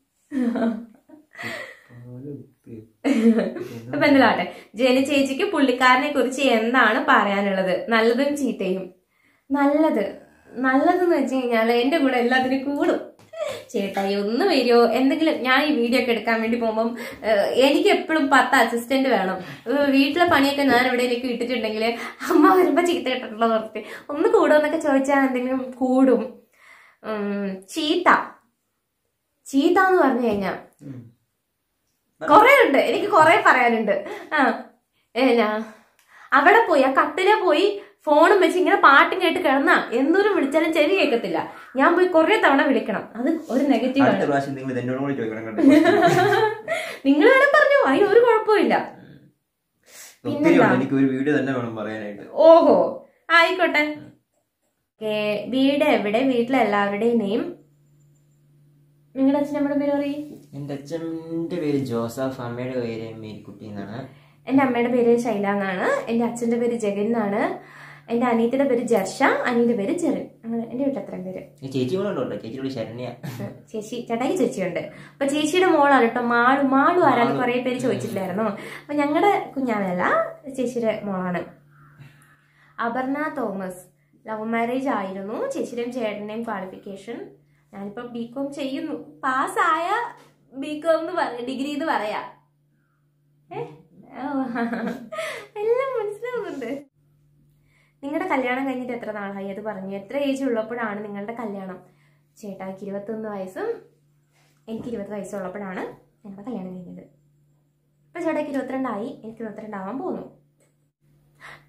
അപ്പൊ എന്തിലാട്ടെ ജന ചേച്ചിക്ക് പുള്ളിക്കാരനെ കുറിച്ച് എന്താണ് പറയാനുള്ളത് നല്ലതും ചീത്തയും നല്ലത് നല്ലതെന്ന് വെച്ച് കഴിഞ്ഞാൽ എന്റെ കൂടെ എല്ലാത്തിനും കൂടും ചേട്ടായി ഒന്ന് വരുമോ എന്തെങ്കിലും ഞാൻ ഈ വീഡിയോ ഒക്കെ എടുക്കാൻ വേണ്ടി പോകുമ്പം ഏഹ്, എനിക്ക് എപ്പോഴും പത്ത് അസിസ്റ്റന്റ് വേണം ഏഹ്, വീട്ടിലെ പണിയൊക്കെ ഞാൻ എവിടെയെങ്കിലും ഇട്ടിട്ടുണ്ടെങ്കിൽ അമ്മ വരുമ്പോ ചീത്ത ഇട്ടിട്ടുള്ള നിർത്തി ഒന്ന് കൂടുമെന്നൊക്കെ ചോദിച്ചാൽ എന്തെങ്കിലും കൂടും ഉം, ചീത്ത ചീത്ത എന്ന് പറഞ്ഞു കഴിഞ്ഞാൽ കൊറേ ഉണ്ട് എനിക്ക് കൊറേ പറയാനുണ്ട് ആ ഏ ഞാൻ അവിടെ പോയി ആ കട്ടിലെ പോയി ഫോണും വെച്ച് ഇങ്ങനെ പാട്ടും കേട്ട് കിടന്നാ എന്തോരം വിളിച്ചാലും ചെവി കേൾക്കത്തില്ല ഞാൻ പോയി കുറെ തവണ വിളിക്കണം അത് ഒരു നെഗറ്റീവ് അടുത്ത ആണ് പ്രാവശ്യം നിങ്ങൾ എന്നോട് കൂടി ചോദിക്കണം കേട്ടോ നിങ്ങൾ വേണേ പറഞ്ഞു അതിന് ഒരു കുഴപ്പമില്ല ഒത്തിരി പിന്നെന്താ? ഉണ്ട് എനിക്ക് ഒരു വീഡിയോ തന്നെ വേണം പറയാനായിട്ട് ഓഹോ ആയിക്കോട്ടെ ഏ, വീട് എവിടെ വീട്ടിലെ എല്ലാവരുടെയും നെയിം നിങ്ങളുടെ അച്ഛനമ്മയുടെ പേര് പറയും എന്റെ അച്ഛൻ്റെ പേര് ജോസഫ് അമ്മയുടെ പേര് മേരിക്കുട്ടി എന്നാണ് എൻ്റെ അമ്മയുടെ പേര് ശൈല എന്നാണ് എൻ്റെ അച്ഛൻ്റെ പേര് ജഗൻ എന്നാണ് എൻ്റെ അനിയത്തിയുടെ പേര് ജർഷ അനിയന്റെ പേര് ജെറിൻ അങ്ങനെ എൻ്റെ വീട്ടിൽ അത്രയും പേര് ഈ ചേച്ചി കൂടെ ഉണ്ടോ കേട്ടോ ചേച്ചിയോട് ശരണ്യ ഉം. ചേച്ചി ചേട്ടായി ചേച്ചിയുണ്ട് അപ്പൊ ചേച്ചിയുടെ മോളാണ് കേട്ടോ മാളു മാളു ആരാന്ന് കുറെ പേര് ചോദിച്ചിട്ടില്ലായിരുന്നോ അപ്പൊ ഞങ്ങളുടെ കുഞ്ഞാവല്ല ചേച്ചിയുടെ മോളാണ് അപർണ തോമസ് ലവ് മാരേജ് ആയിരുന്നു ചേച്ചിയുടെയും ചേട്ടന്റെയും ക്വാളിഫിക്കേഷൻ ഞാനിപ്പോ ബി കോം ചെയ്യുന്നു പാസ്സായ ബി കോം എന്ന് പറയാ ഡിഗ്രി എന്ന് പറയാ ഏ? ഓ, എല്ലാം മനസ്സിലാവുന്നുണ്ട് നിങ്ങളുടെ കല്യാണം കഴിഞ്ഞിട്ട് എത്ര നാളായി അത് പറഞ്ഞു എത്ര ഏജ് ഉള്ളപ്പോഴാണ് നിങ്ങളുടെ കല്യാണം ചേട്ടായിക്ക് ഇരുപത്തൊന്ന് വയസ്സും എനിക്ക് ഇരുപത് വയസ്സുള്ളപ്പോഴാണ് ഞങ്ങളുടെ കല്യാണം കഴിഞ്ഞത് ഇപ്പൊ ചേട്ടായിക്ക് ഇരുപത്തിരണ്ടായി എനിക്ക് ഇരുപത്തിരണ്ടാവാൻ പോകുന്നു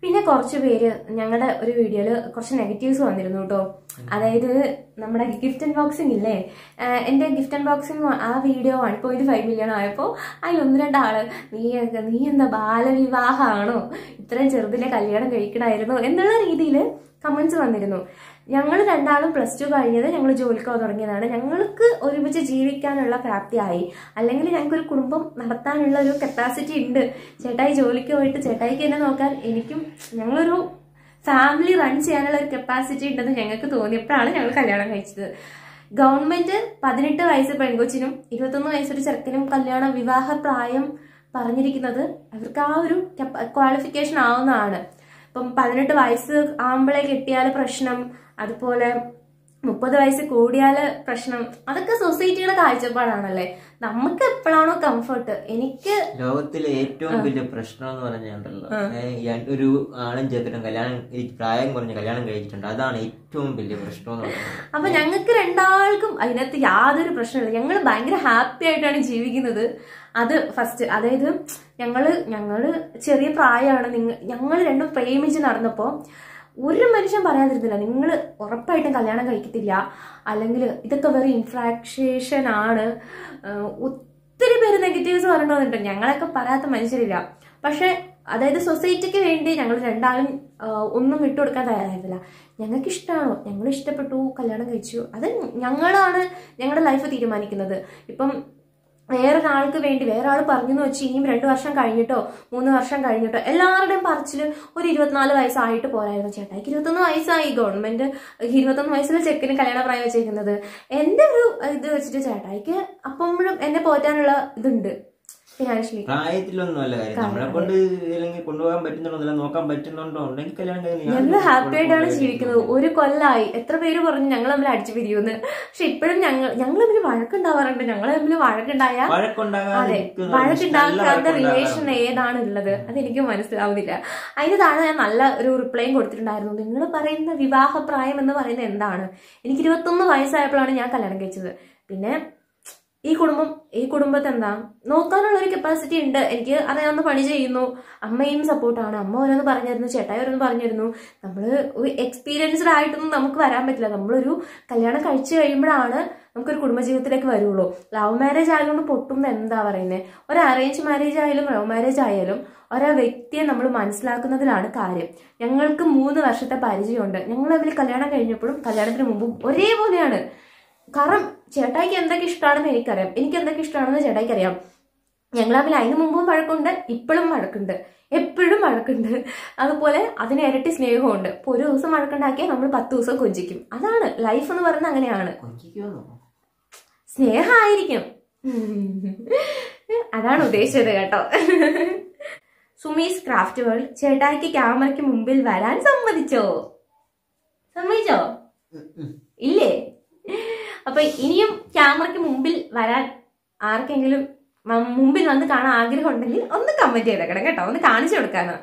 പിന്നെ കുറച്ച് പേര് ഞങ്ങളുടെ ഒരു വീഡിയോയിൽ കുറച്ച് നെഗറ്റീവ്സ് വന്നിരുന്നു കേട്ടോ അതായത് നമ്മുടെ ഗിഫ്റ്റ് അൺബോക്സിംഗ് ഇല്ലേ ആഹ് എന്റെ ഗിഫ്റ്റ് അൺബോക്സിംഗ് ആ video one point five million ആയപ്പോൾ അതിൽ ഒന്ന് രണ്ടാള് നീ നീ എന്താ ബാലവിവാഹമാണോ ഇത്രയും ചെറുതിലെ കല്യാണം കഴിക്കണമായിരുന്നു എന്നുള്ള രീതിയിൽ കമന്റ്സ് വന്നിരുന്നു ഞങ്ങൾ രണ്ടാളും പ്ലസ് ടു കഴിഞ്ഞത് ഞങ്ങൾ ജോലിക്ക് പോകാൻ തുടങ്ങിയതാണ് ഞങ്ങൾക്ക് ഒരുമിച്ച് ജീവിക്കാനുള്ള പ്രാപ്തിയായി അല്ലെങ്കിൽ ഞങ്ങൾക്ക് ഒരു കുടുംബം നടത്താനുള്ള ഒരു കപ്പാസിറ്റി ഉണ്ട് ചേട്ടായി ജോലിക്ക് പോയിട്ട് ചേട്ടായിക്ക് എന്നെ നോക്കാൻ എനിക്കും ഞങ്ങളൊരു ഫാമിലി റൺ ചെയ്യാനുള്ള ഒരു കപ്പാസിറ്റി ഉണ്ടെന്ന് ഞങ്ങൾക്ക് തോന്നിയപ്പോഴാണ് ഞങ്ങൾ കല്യാണം കഴിച്ചത് ഗവൺമെന്റ് പതിനെട്ട് വയസ്സ് പെൺകൊച്ചിനും ഇരുപത്തൊന്ന് വയസ്സൊരു ചെറുക്കനും കല്യാണ വിവാഹ പ്രായം പറഞ്ഞിരിക്കുന്നത് അവർക്ക് ആ ഒരു ക്വാളിഫിക്കേഷൻ ആവുന്നതാണ് ഇപ്പം പതിനെട്ട് വയസ്സ് ആമ്പിളെ കെട്ടിയാൽ പ്രശ്നം അതുപോലെ മുപ്പത് വയസ്സ് കൂടിയാൽ പ്രശ്നം അതൊക്കെ സൊസൈറ്റിയുടെ കാഴ്ചപ്പാടാണല്ലേ നമുക്ക് എപ്പോഴാണോ കംഫർട്ട് എനിക്ക് ലോകത്തിലെ ഏറ്റവും വലിയ പ്രശ്നം എന്ന് പറഞ്ഞുണ്ടല്ലോ ഒരു ആണും ചെറുക്കനും കല്യാണം ഈ പ്രായം കുറഞ്ഞ കല്യാണം കഴിച്ചിട്ടുണ്ട് അതാണ് ഏറ്റവും വലിയ പ്രശ്നം എന്ന് പറയുന്നത് അപ്പൊ ഞങ്ങൾക്ക് രണ്ടാൾക്കും അതിനകത്ത് യാതൊരു പ്രശ്നമില്ല ഞങ്ങൾ ഭയങ്കര ഹാപ്പി ആയിട്ടാണ് ജീവിക്കുന്നത് അത് ഫസ്റ്റ് അതായത് ഞങ്ങള് ഞങ്ങള് ചെറിയ പ്രായമാണ് നിങ്ങൾ ഞങ്ങൾ രണ്ടും പ്രേമിച്ച് നടന്നപ്പോ ഒരു മനുഷ്യൻ പറയാതിരുന്നില്ല നിങ്ങൾ ഉറപ്പായിട്ടും കല്യാണം കഴിക്കത്തില്ല അല്ലെങ്കിൽ ഇതൊക്കെ വെറും ഇൻഫ്രാക്ഷൻ ആണ് ആഹ് ഒത്തിരി പേര് നെഗറ്റീവ്സ് പറഞ്ഞിട്ടുണ്ട് ഞങ്ങളൊക്കെ പറയാത്ത മനുഷ്യരില്ല പക്ഷെ അതായത് സൊസൈറ്റിക്ക് വേണ്ടി ഞങ്ങൾ രണ്ടാളും ആഹ് ഒന്നും വിട്ടുകൊടുക്കാൻ തയ്യാറായിരുന്നില്ല ഞങ്ങൾക്ക് ഇഷ്ടമാണോ ഞങ്ങൾ ഇഷ്ടപ്പെട്ടു കല്യാണം കഴിച്ചു അത് ഞങ്ങളാണ് ഞങ്ങളുടെ ലൈഫ് തീരുമാനിക്കുന്നത് ഇപ്പം വേറൊരാൾക്ക് വേണ്ടി വേറെ ആൾ പറഞ്ഞെന്ന് വെച്ച് ഇനിയും രണ്ടു വർഷം കഴിഞ്ഞിട്ടോ മൂന്ന് വർഷം കഴിഞ്ഞിട്ടോ എല്ലാവരുടെയും പറച്ചില് ഒരു ഇരുപത്തിനാല് വയസ്സായിട്ട് പോരായിരുന്നു ചേട്ടായിക്ക് ഇരുപത്തൊന്ന് വയസ്സായി ഗവൺമെന്റ് ഇരുപത്തൊന്ന് വയസ്സിലെ ചെക്കിന് കല്യാണ പ്രായം വെച്ചേക്കുന്നത് എന്റെ ഒരു ഇത് വെച്ചിട്ട് ചേട്ടായിക്ക് അപ്പോഴും എന്നെ പോറ്റാനുള്ള ഇതുണ്ട് ഫിനാൻഷ്യലി പ്രായത്തിലൊന്നും അല്ല കാര്യം നമ്മളെ കൊണ്ട് അല്ലെങ്കിൽ കൊണ്ടുപോകാൻ പറ്റുന്നുണ്ടോ അല്ലെങ്കിൽ നോക്കാൻ പറ്റുന്നുണ്ടോ ഉണ്ടെങ്കിൽ കല്യാണം കഴിഞ്ഞ് ഞാൻ ഞങ്ങൾ ഹാപ്പി ആയിട്ടാണ് ജീവിക്കുന്നത് ഒരു കൊല്ലായി എത്ര പേര് പറഞ്ഞു ഞങ്ങൾ തമ്മിൽ അടിച്ചു പിരിയുമെന്ന് പക്ഷെ ഇപ്പോഴും ഞങ്ങൾ ഞങ്ങൾ തമ്മിൽ വഴക്കുണ്ടാവാറുണ്ട് ഞങ്ങൾ തമ്മിൽ വഴക്കുണ്ടായ അതെ വഴക്കുണ്ടാകാതിരിക്കുന്ന വഴക്കുണ്ടാക്കാത്ത റിലേഷൻ ഏതാണ് ഉള്ളത് അതെനിക്ക് മനസ്സിലാവുന്നില്ല അതിന് താഴെ ഞാൻ നല്ല ഒരു റിപ്ലൈയും കൊടുത്തിട്ടുണ്ടായിരുന്നു നിങ്ങൾ പറയുന്ന വിവാഹ പ്രായം എന്ന് പറയുന്നത് എന്താണ് എനിക്ക് ഇരുപത്തൊന്ന് വയസ്സായപ്പോഴാണ് ഞാൻ കല്യാണം കഴിച്ചത് പിന്നെ ഈ കുടുംബം ഈ കുടുംബത്തെ എന്താ നോക്കാനുള്ള ഒരു കപ്പാസിറ്റി ഉണ്ട് എനിക്ക് അറിയാവുന്ന പണി ചെയ്യുന്നു അമ്മയും സപ്പോർട്ടാണ് അമ്മ ഓരോന്ന് പറഞ്ഞിരുന്നു ചേട്ടായി ഓരോന്ന് പറഞ്ഞിരുന്നു നമ്മൾ എക്സ്പീരിയൻസ്ഡ് ആയിട്ടൊന്നും നമുക്ക് വരാൻ പറ്റില്ല നമ്മളൊരു കല്യാണം കഴിച്ചു കഴിയുമ്പോഴാണ് നമുക്കൊരു കുടുംബജീവിതത്തിലേക്ക് വരുള്ളൂ ലവ് മാരേജ് ആയതുകൊണ്ട് പൊട്ടുന്ന എന്താ പറയുന്നത് ഒരു അറേഞ്ച് മാരേജ് ആയാലും ലവ് മാരേജ് ആയാലും ഒരേ വ്യക്തിയെ നമ്മൾ മനസ്സിലാക്കുന്നതിലാണ് കാര്യം ഞങ്ങൾക്ക് മൂന്ന് വർഷത്തെ പരിചയമുണ്ട് ഞങ്ങൾ തമ്മിൽ കല്യാണം കഴിഞ്ഞപ്പോഴും കല്യാണത്തിന് മുമ്പും ഒരേപോലെയാണ് കാരണം ചേട്ടായിക്ക് എന്തൊക്കെ ഇഷ്ടമാണെന്ന് എനിക്കറിയാം എനിക്ക് എന്തൊക്കെ ഇഷ്ടമാണെന്ന് ചേട്ടായിക്ക് അറിയാം ഞങ്ങൾ തമ്മിൽ അതിന് മുമ്പും വഴക്കുണ്ട് ഇപ്പോഴും വഴക്കുണ്ട് എപ്പോഴും വഴക്കുണ്ട് അതുപോലെ അതിന് ഇരട്ടി സ്നേഹമുണ്ട് ഇപ്പൊ ഒരു ദിവസം വഴക്കുണ്ടാക്കിയാൽ നമ്മൾ പത്ത് ദിവസം കൊഞ്ചിക്കും അതാണ് ലൈഫ് എന്ന് പറയുന്നത് അങ്ങനെയാണ് കൊഞ്ചിക്കുമെന്നോ സ്നേഹമായിരിക്കും അതാണ് ഉദ്ദേശിച്ചത് കേട്ടോ സുമീസ് ക്രാഫ്റ്റ് വേൾഡ് ചേട്ടായിക്ക് ക്യാമറയ്ക്ക് മുമ്പിൽ വരാൻ സമ്മതിച്ചോ സമ്മതിച്ചോ ഇല്ലേ അപ്പൊ ഇനിയും ക്യാമറയ്ക്ക് മുമ്പിൽ വരാൻ ആർക്കെങ്കിലും മ- മുമ്പിൽ വന്ന് കാണാൻ ആഗ്രഹം ഉണ്ടെങ്കിൽ ഒന്ന് കമന്റ് ചെയ്തേക്കണം കേട്ടോ ഒന്ന് കാണിച്ചു കൊടുക്കാനാ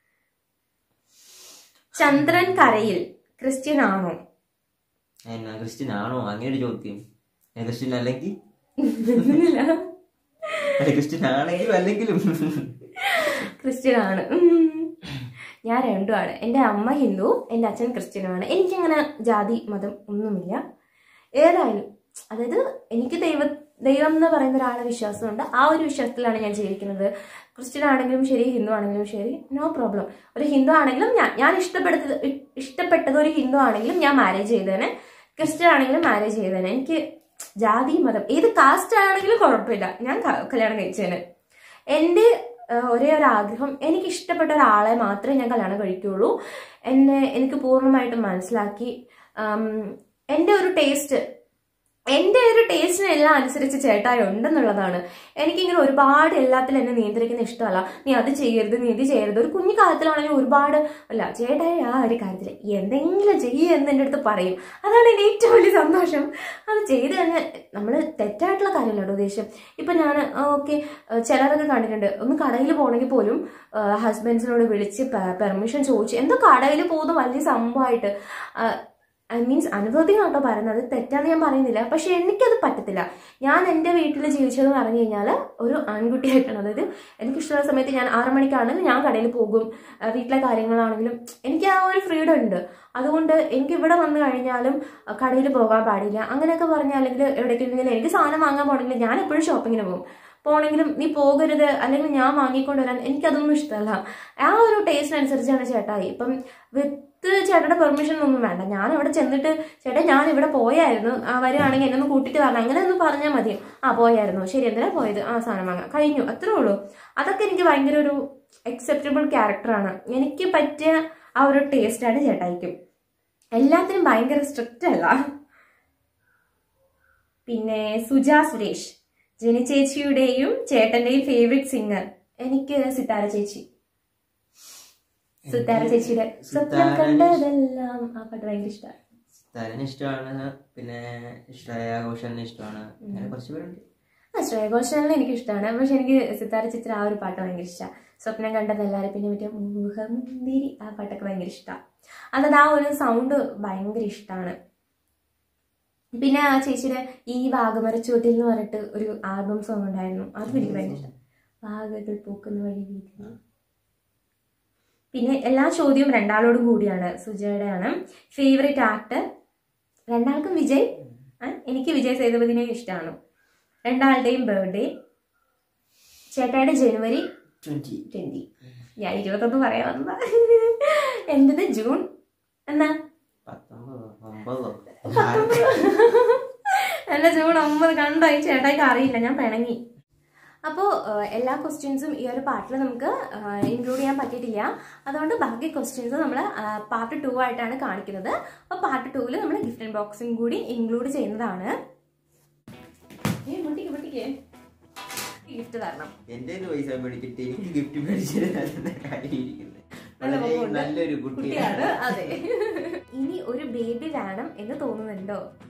ചന്ദ്രൻ കരയിൽ ക്രിസ്ത്യൻ ആണോ എന്നാ ക്രിസ്ത്യൻ ആണോ അങ്ങനെ ഒരു ചോദ്യം ഞാൻ ക്രിസ്ത്യൻ അല്ലെങ്കിൽ അല്ല ക്രിസ്ത്യൻ ആണെങ്കിലും അല്ലെങ്കിലും ക്രിസ്ത്യൻ ആണ് ഉം. ഞാൻ രണ്ടുമാണ് എൻ്റെ അമ്മ ഹിന്ദു എൻ്റെ അച്ഛൻ ക്രിസ്ത്യനുമാണ് എനിക്കങ്ങനെ ജാതി മതം ഒന്നുമില്ല ഏതായാലും അതായത് എനിക്ക് ദൈവ ദൈവം എന്ന് പറയുന്ന ഒരാളെ വിശ്വാസമുണ്ട് ആ ഒരു വിശ്വാസത്തിലാണ് ഞാൻ ജീവിക്കുന്നത് ക്രിസ്ത്യൻ ആണെങ്കിലും ശരി ഹിന്ദു ആണെങ്കിലും ശരി നോ പ്രോബ്ലം ഒരു ഹിന്ദു ആണെങ്കിലും ഞാൻ ഞാൻ ഇഷ്ടപ്പെടുത്തത് ഇഷ്ടപ്പെട്ടത് ഒരു ഹിന്ദു ആണെങ്കിലും ഞാൻ മാരേജ് ചെയ്തേനെ ക്രിസ്ത്യൻ ആണെങ്കിലും മാരേജ് ചെയ്തേനെ എനിക്ക് ജാതി മതം ഏത് കാസ്റ്റ് ആണെങ്കിലും കുഴപ്പമില്ല ഞാൻ ക- കല്യാണം കഴിച്ചേനെ എൻ്റെ ഏഹ്, ഒരേ ഒരു ആഗ്രഹം എനിക്ക് ഇഷ്ടപ്പെട്ട ഒരാളെ മാത്രമേ ഞാൻ കല്യാണം കഴിക്കുകയുള്ളൂ എന്നെ എനിക്ക് പൂർണ്ണമായിട്ടും മനസ്സിലാക്കി ആം, എൻ്റെ ഒരു ടേസ്റ്റ് എൻ്റെ ഒരു ടേസ്റ്റിനെല്ലാം അനുസരിച്ച് ചേട്ടായി ഉണ്ടെന്നുള്ളതാണ് എനിക്കിങ്ങനെ ഒരുപാട് എല്ലാത്തിലും എന്നെ നിയന്ത്രിക്കുന്ന ഇഷ്ടമല്ല നീ അത് ചെയ്യരുത് നീ ഇത് ചെയ്യരുത് ഒരു കുഞ്ഞു കാലത്തിലാണെങ്കിൽ ഒരുപാട് അല്ല ചേട്ടായി ആ ഒരു കാര്യത്തിൽ എന്തെങ്കിലും ചെയ്യുക എന്ന് എൻ്റെ അടുത്ത് പറയും അതാണ് എൻ്റെ ഏറ്റവും വലിയ സന്തോഷം അത് ചെയ്ത് കഴിഞ്ഞാൽ നമ്മൾ തെറ്റായിട്ടുള്ള കാര്യമല്ല കേട്ടോ ഉദ്ദേശം ഇപ്പം ഞാൻ ഓക്കെ ചിലരൊക്കെ കണ്ടിട്ടുണ്ട് ഒന്ന് കടയിൽ പോകണമെങ്കിൽ പോലും ഹസ്ബൻഡ്സിനോട് വിളിച്ച് പെർമിഷൻ ചോദിച്ച് എന്തോ കടയിൽ പോകുന്ന വലിയ സംഭവമായിട്ട് ആ, ഐ മീൻസ് അനുഭവത്തിൽ കേട്ടോ പറയുന്നത് തെറ്റാന്ന് ഞാൻ പറയുന്നില്ല പക്ഷെ എനിക്കത് പറ്റത്തില്ല ഞാൻ എൻ്റെ വീട്ടിൽ ജീവിച്ചതെന്ന് പറഞ്ഞു കഴിഞ്ഞാൽ ഒരു ആൺകുട്ടിയായിട്ടാണ് അതായത് എനിക്കിഷ്ടമുള്ള സമയത്ത് ഞാൻ ആറ് മണിക്കാണെങ്കിലും ഞാൻ കടയിൽ പോകും ആ, വീട്ടിലെ കാര്യങ്ങളാണെങ്കിലും എനിക്ക് ആ ഒരു ഫ്രീഡം ഉണ്ട് അതുകൊണ്ട് എനിക്ക് ഇവിടെ വന്നു കഴിഞ്ഞാലും കടയിൽ പോകാൻ പാടില്ല അങ്ങനെയൊക്കെ പറഞ്ഞാൽ അല്ലെങ്കിൽ എവിടേക്കെങ്കിലും എനിക്ക് സാധനം വാങ്ങാൻ പോകണമെങ്കിൽ ഞാൻ എപ്പോഴും ഷോപ്പിങ്ങിന് പോകും പോണെങ്കിലും നീ പോകരുത് അല്ലെങ്കിൽ ഞാൻ വാങ്ങിക്കൊണ്ട് വരാൻ എനിക്കതൊന്നും ഇഷ്ടമല്ല ആ ഒരു ടേസ്റ്റ് അനുസരിച്ചാണ് ചേട്ടായി ഇപ്പം വിത്ത് ചേട്ടയുടെ പെർമിഷൻ ഒന്നും വേണ്ട ഞാൻ അവിടെ ചെന്നിട്ട് ചേട്ടാ ഞാൻ ഇവിടെ പോയായിരുന്നു ആ വരികയാണെങ്കിൽ എന്നെ ഒന്ന് കൂട്ടിയിട്ട് വരണം അങ്ങനെ ഒന്ന് പറഞ്ഞാൽ മതി ആ പോയായിരുന്നു ശരി എന്തിനാ പോയത് ആ സാധനം വാങ്ങാം കഴിഞ്ഞു അത്രേ ഉള്ളൂ അതൊക്കെ എനിക്ക് ഭയങ്കര ഒരു അക്സെപ്റ്റബിൾ ക്യാരക്ടറാണ് എനിക്ക് പറ്റിയ ആ ഒരു ടേസ്റ്റാണ് ചേട്ടായിക്കും എല്ലാത്തിനും ഭയങ്കര സ്ട്രിക്റ്റ് അല്ല പിന്നെ സുജ സുരേഷ് ജനി ചേച്ചിയുടെയും ചേട്ടന്റെയും ഫേവറേറ്റ് സിംഗർ എനിക്ക് സിത്താര ചേച്ചി സിത്താര ചേച്ചിയുടെ സ്വപ്നം കണ്ടതെല്ലാം ആ പാട്ട് ഭയങ്കര ഇഷ്ടമാണ് താരന് ഇഷ്ടമാണ് പിന്നെ ശ്രേയ ഘോഷലിനെ ഇഷ്ടമാണ് അങ്ങനെ കുറച്ച് പേരുണ്ട് ആ ശ്രേയ ഘോഷാലിനെ എനിക്ക് ഇഷ്ടമാണ് പക്ഷെ എനിക്ക് സിത്താര ചേച്ചിയുടെ ആ ഒരു പാട്ട് ഭയങ്കര ഇഷ്ടമാണ് സ്വപ്നം കണ്ടതെല്ലാവരും പിന്നെ മറ്റേ മുഖമുന്തിരി ആ പാട്ടൊക്കെ ഭയങ്കര ഇഷ്ടമാണ് അതായത് ആ ഒരു സൗണ്ട് ഭയങ്കര ഇഷ്ടമാണ് പിന്നെ ആ ചേച്ചിയുടെ ഈ വാഗമരച്ചുവട്ടിൽ എന്ന് പറഞ്ഞിട്ട് ഒരു ആൽബം സോങ് ഉണ്ടായിരുന്നു അതും എനിക്ക് ഭയങ്കര ഇഷ്ടം വാഗകൾ പൂക്കുന്ന വഴി വീതി പിന്നെ എല്ലാ ചോദ്യവും രണ്ടാളോടും കൂടിയാണ് സുജയുടെ ആണ് ഫേവറേറ്റ് ആക്ടർ രണ്ടാൾക്കും വിജയ് ആ, എനിക്ക് വിജയ് സേതുപതിനെ ഇഷ്ടമാണ് രണ്ടാളുടെയും ബർത്ത്ഡേ ചേട്ടായുടെ ജനുവരി ട്വന്റി ട്വന്റി ഞാൻ ഇരുപത്തൊന്ന് പറയാൻ വന്നതാ എന്റത് ജൂൺ എന്നാ പത്തൊമ്പതോ ഒമ്പതോ എന്റെ ജൂൺ ഒമ്പത് കണ്ടോ ഈ ചേട്ടായിക്ക് അറിയില്ല ഞാൻ പിണങ്ങി അപ്പോൾ എല്ലാ ക്വസ്റ്റ്യൻസും ഈ ഒരു പാർട്ടിൽ നമുക്ക് ഇൻക്ലൂഡ് ചെയ്യാൻ പറ്റിയിട്ടില്ല അതുകൊണ്ട് ബാക്കി ക്വസ്റ്റ്യൻസ് നമ്മൾ പാർട്ട് ടു ആയിട്ടാണ് കാണിക്കുന്നത് അപ്പോൾ പാർട്ട് ടൂവിൽ നമ്മൾ ഗിഫ്റ്റ് അൺബോക്സിംഗ് കൂടി ഇൻക്ലൂഡ് ചെയ്യുന്നതാണ് ഗിഫ്റ്റ് തരണം എന്റെ കയ്യിന്ന് പൈസ മേടിച്ചിട്ട് എനിക്ക് ഗിഫ്റ്റ് മേടിച്ചത് കാര്യമിരിക്കുന്നത് നല്ല വളരെ മുഖമുണ്ട്. നല്ലൊരു കുട്ടിയാണ് കുട്ടിയാണ് അതെ ഇനി ഒരു ബേബി വേണം എന്ന് തോന്നുന്നുണ്ടോ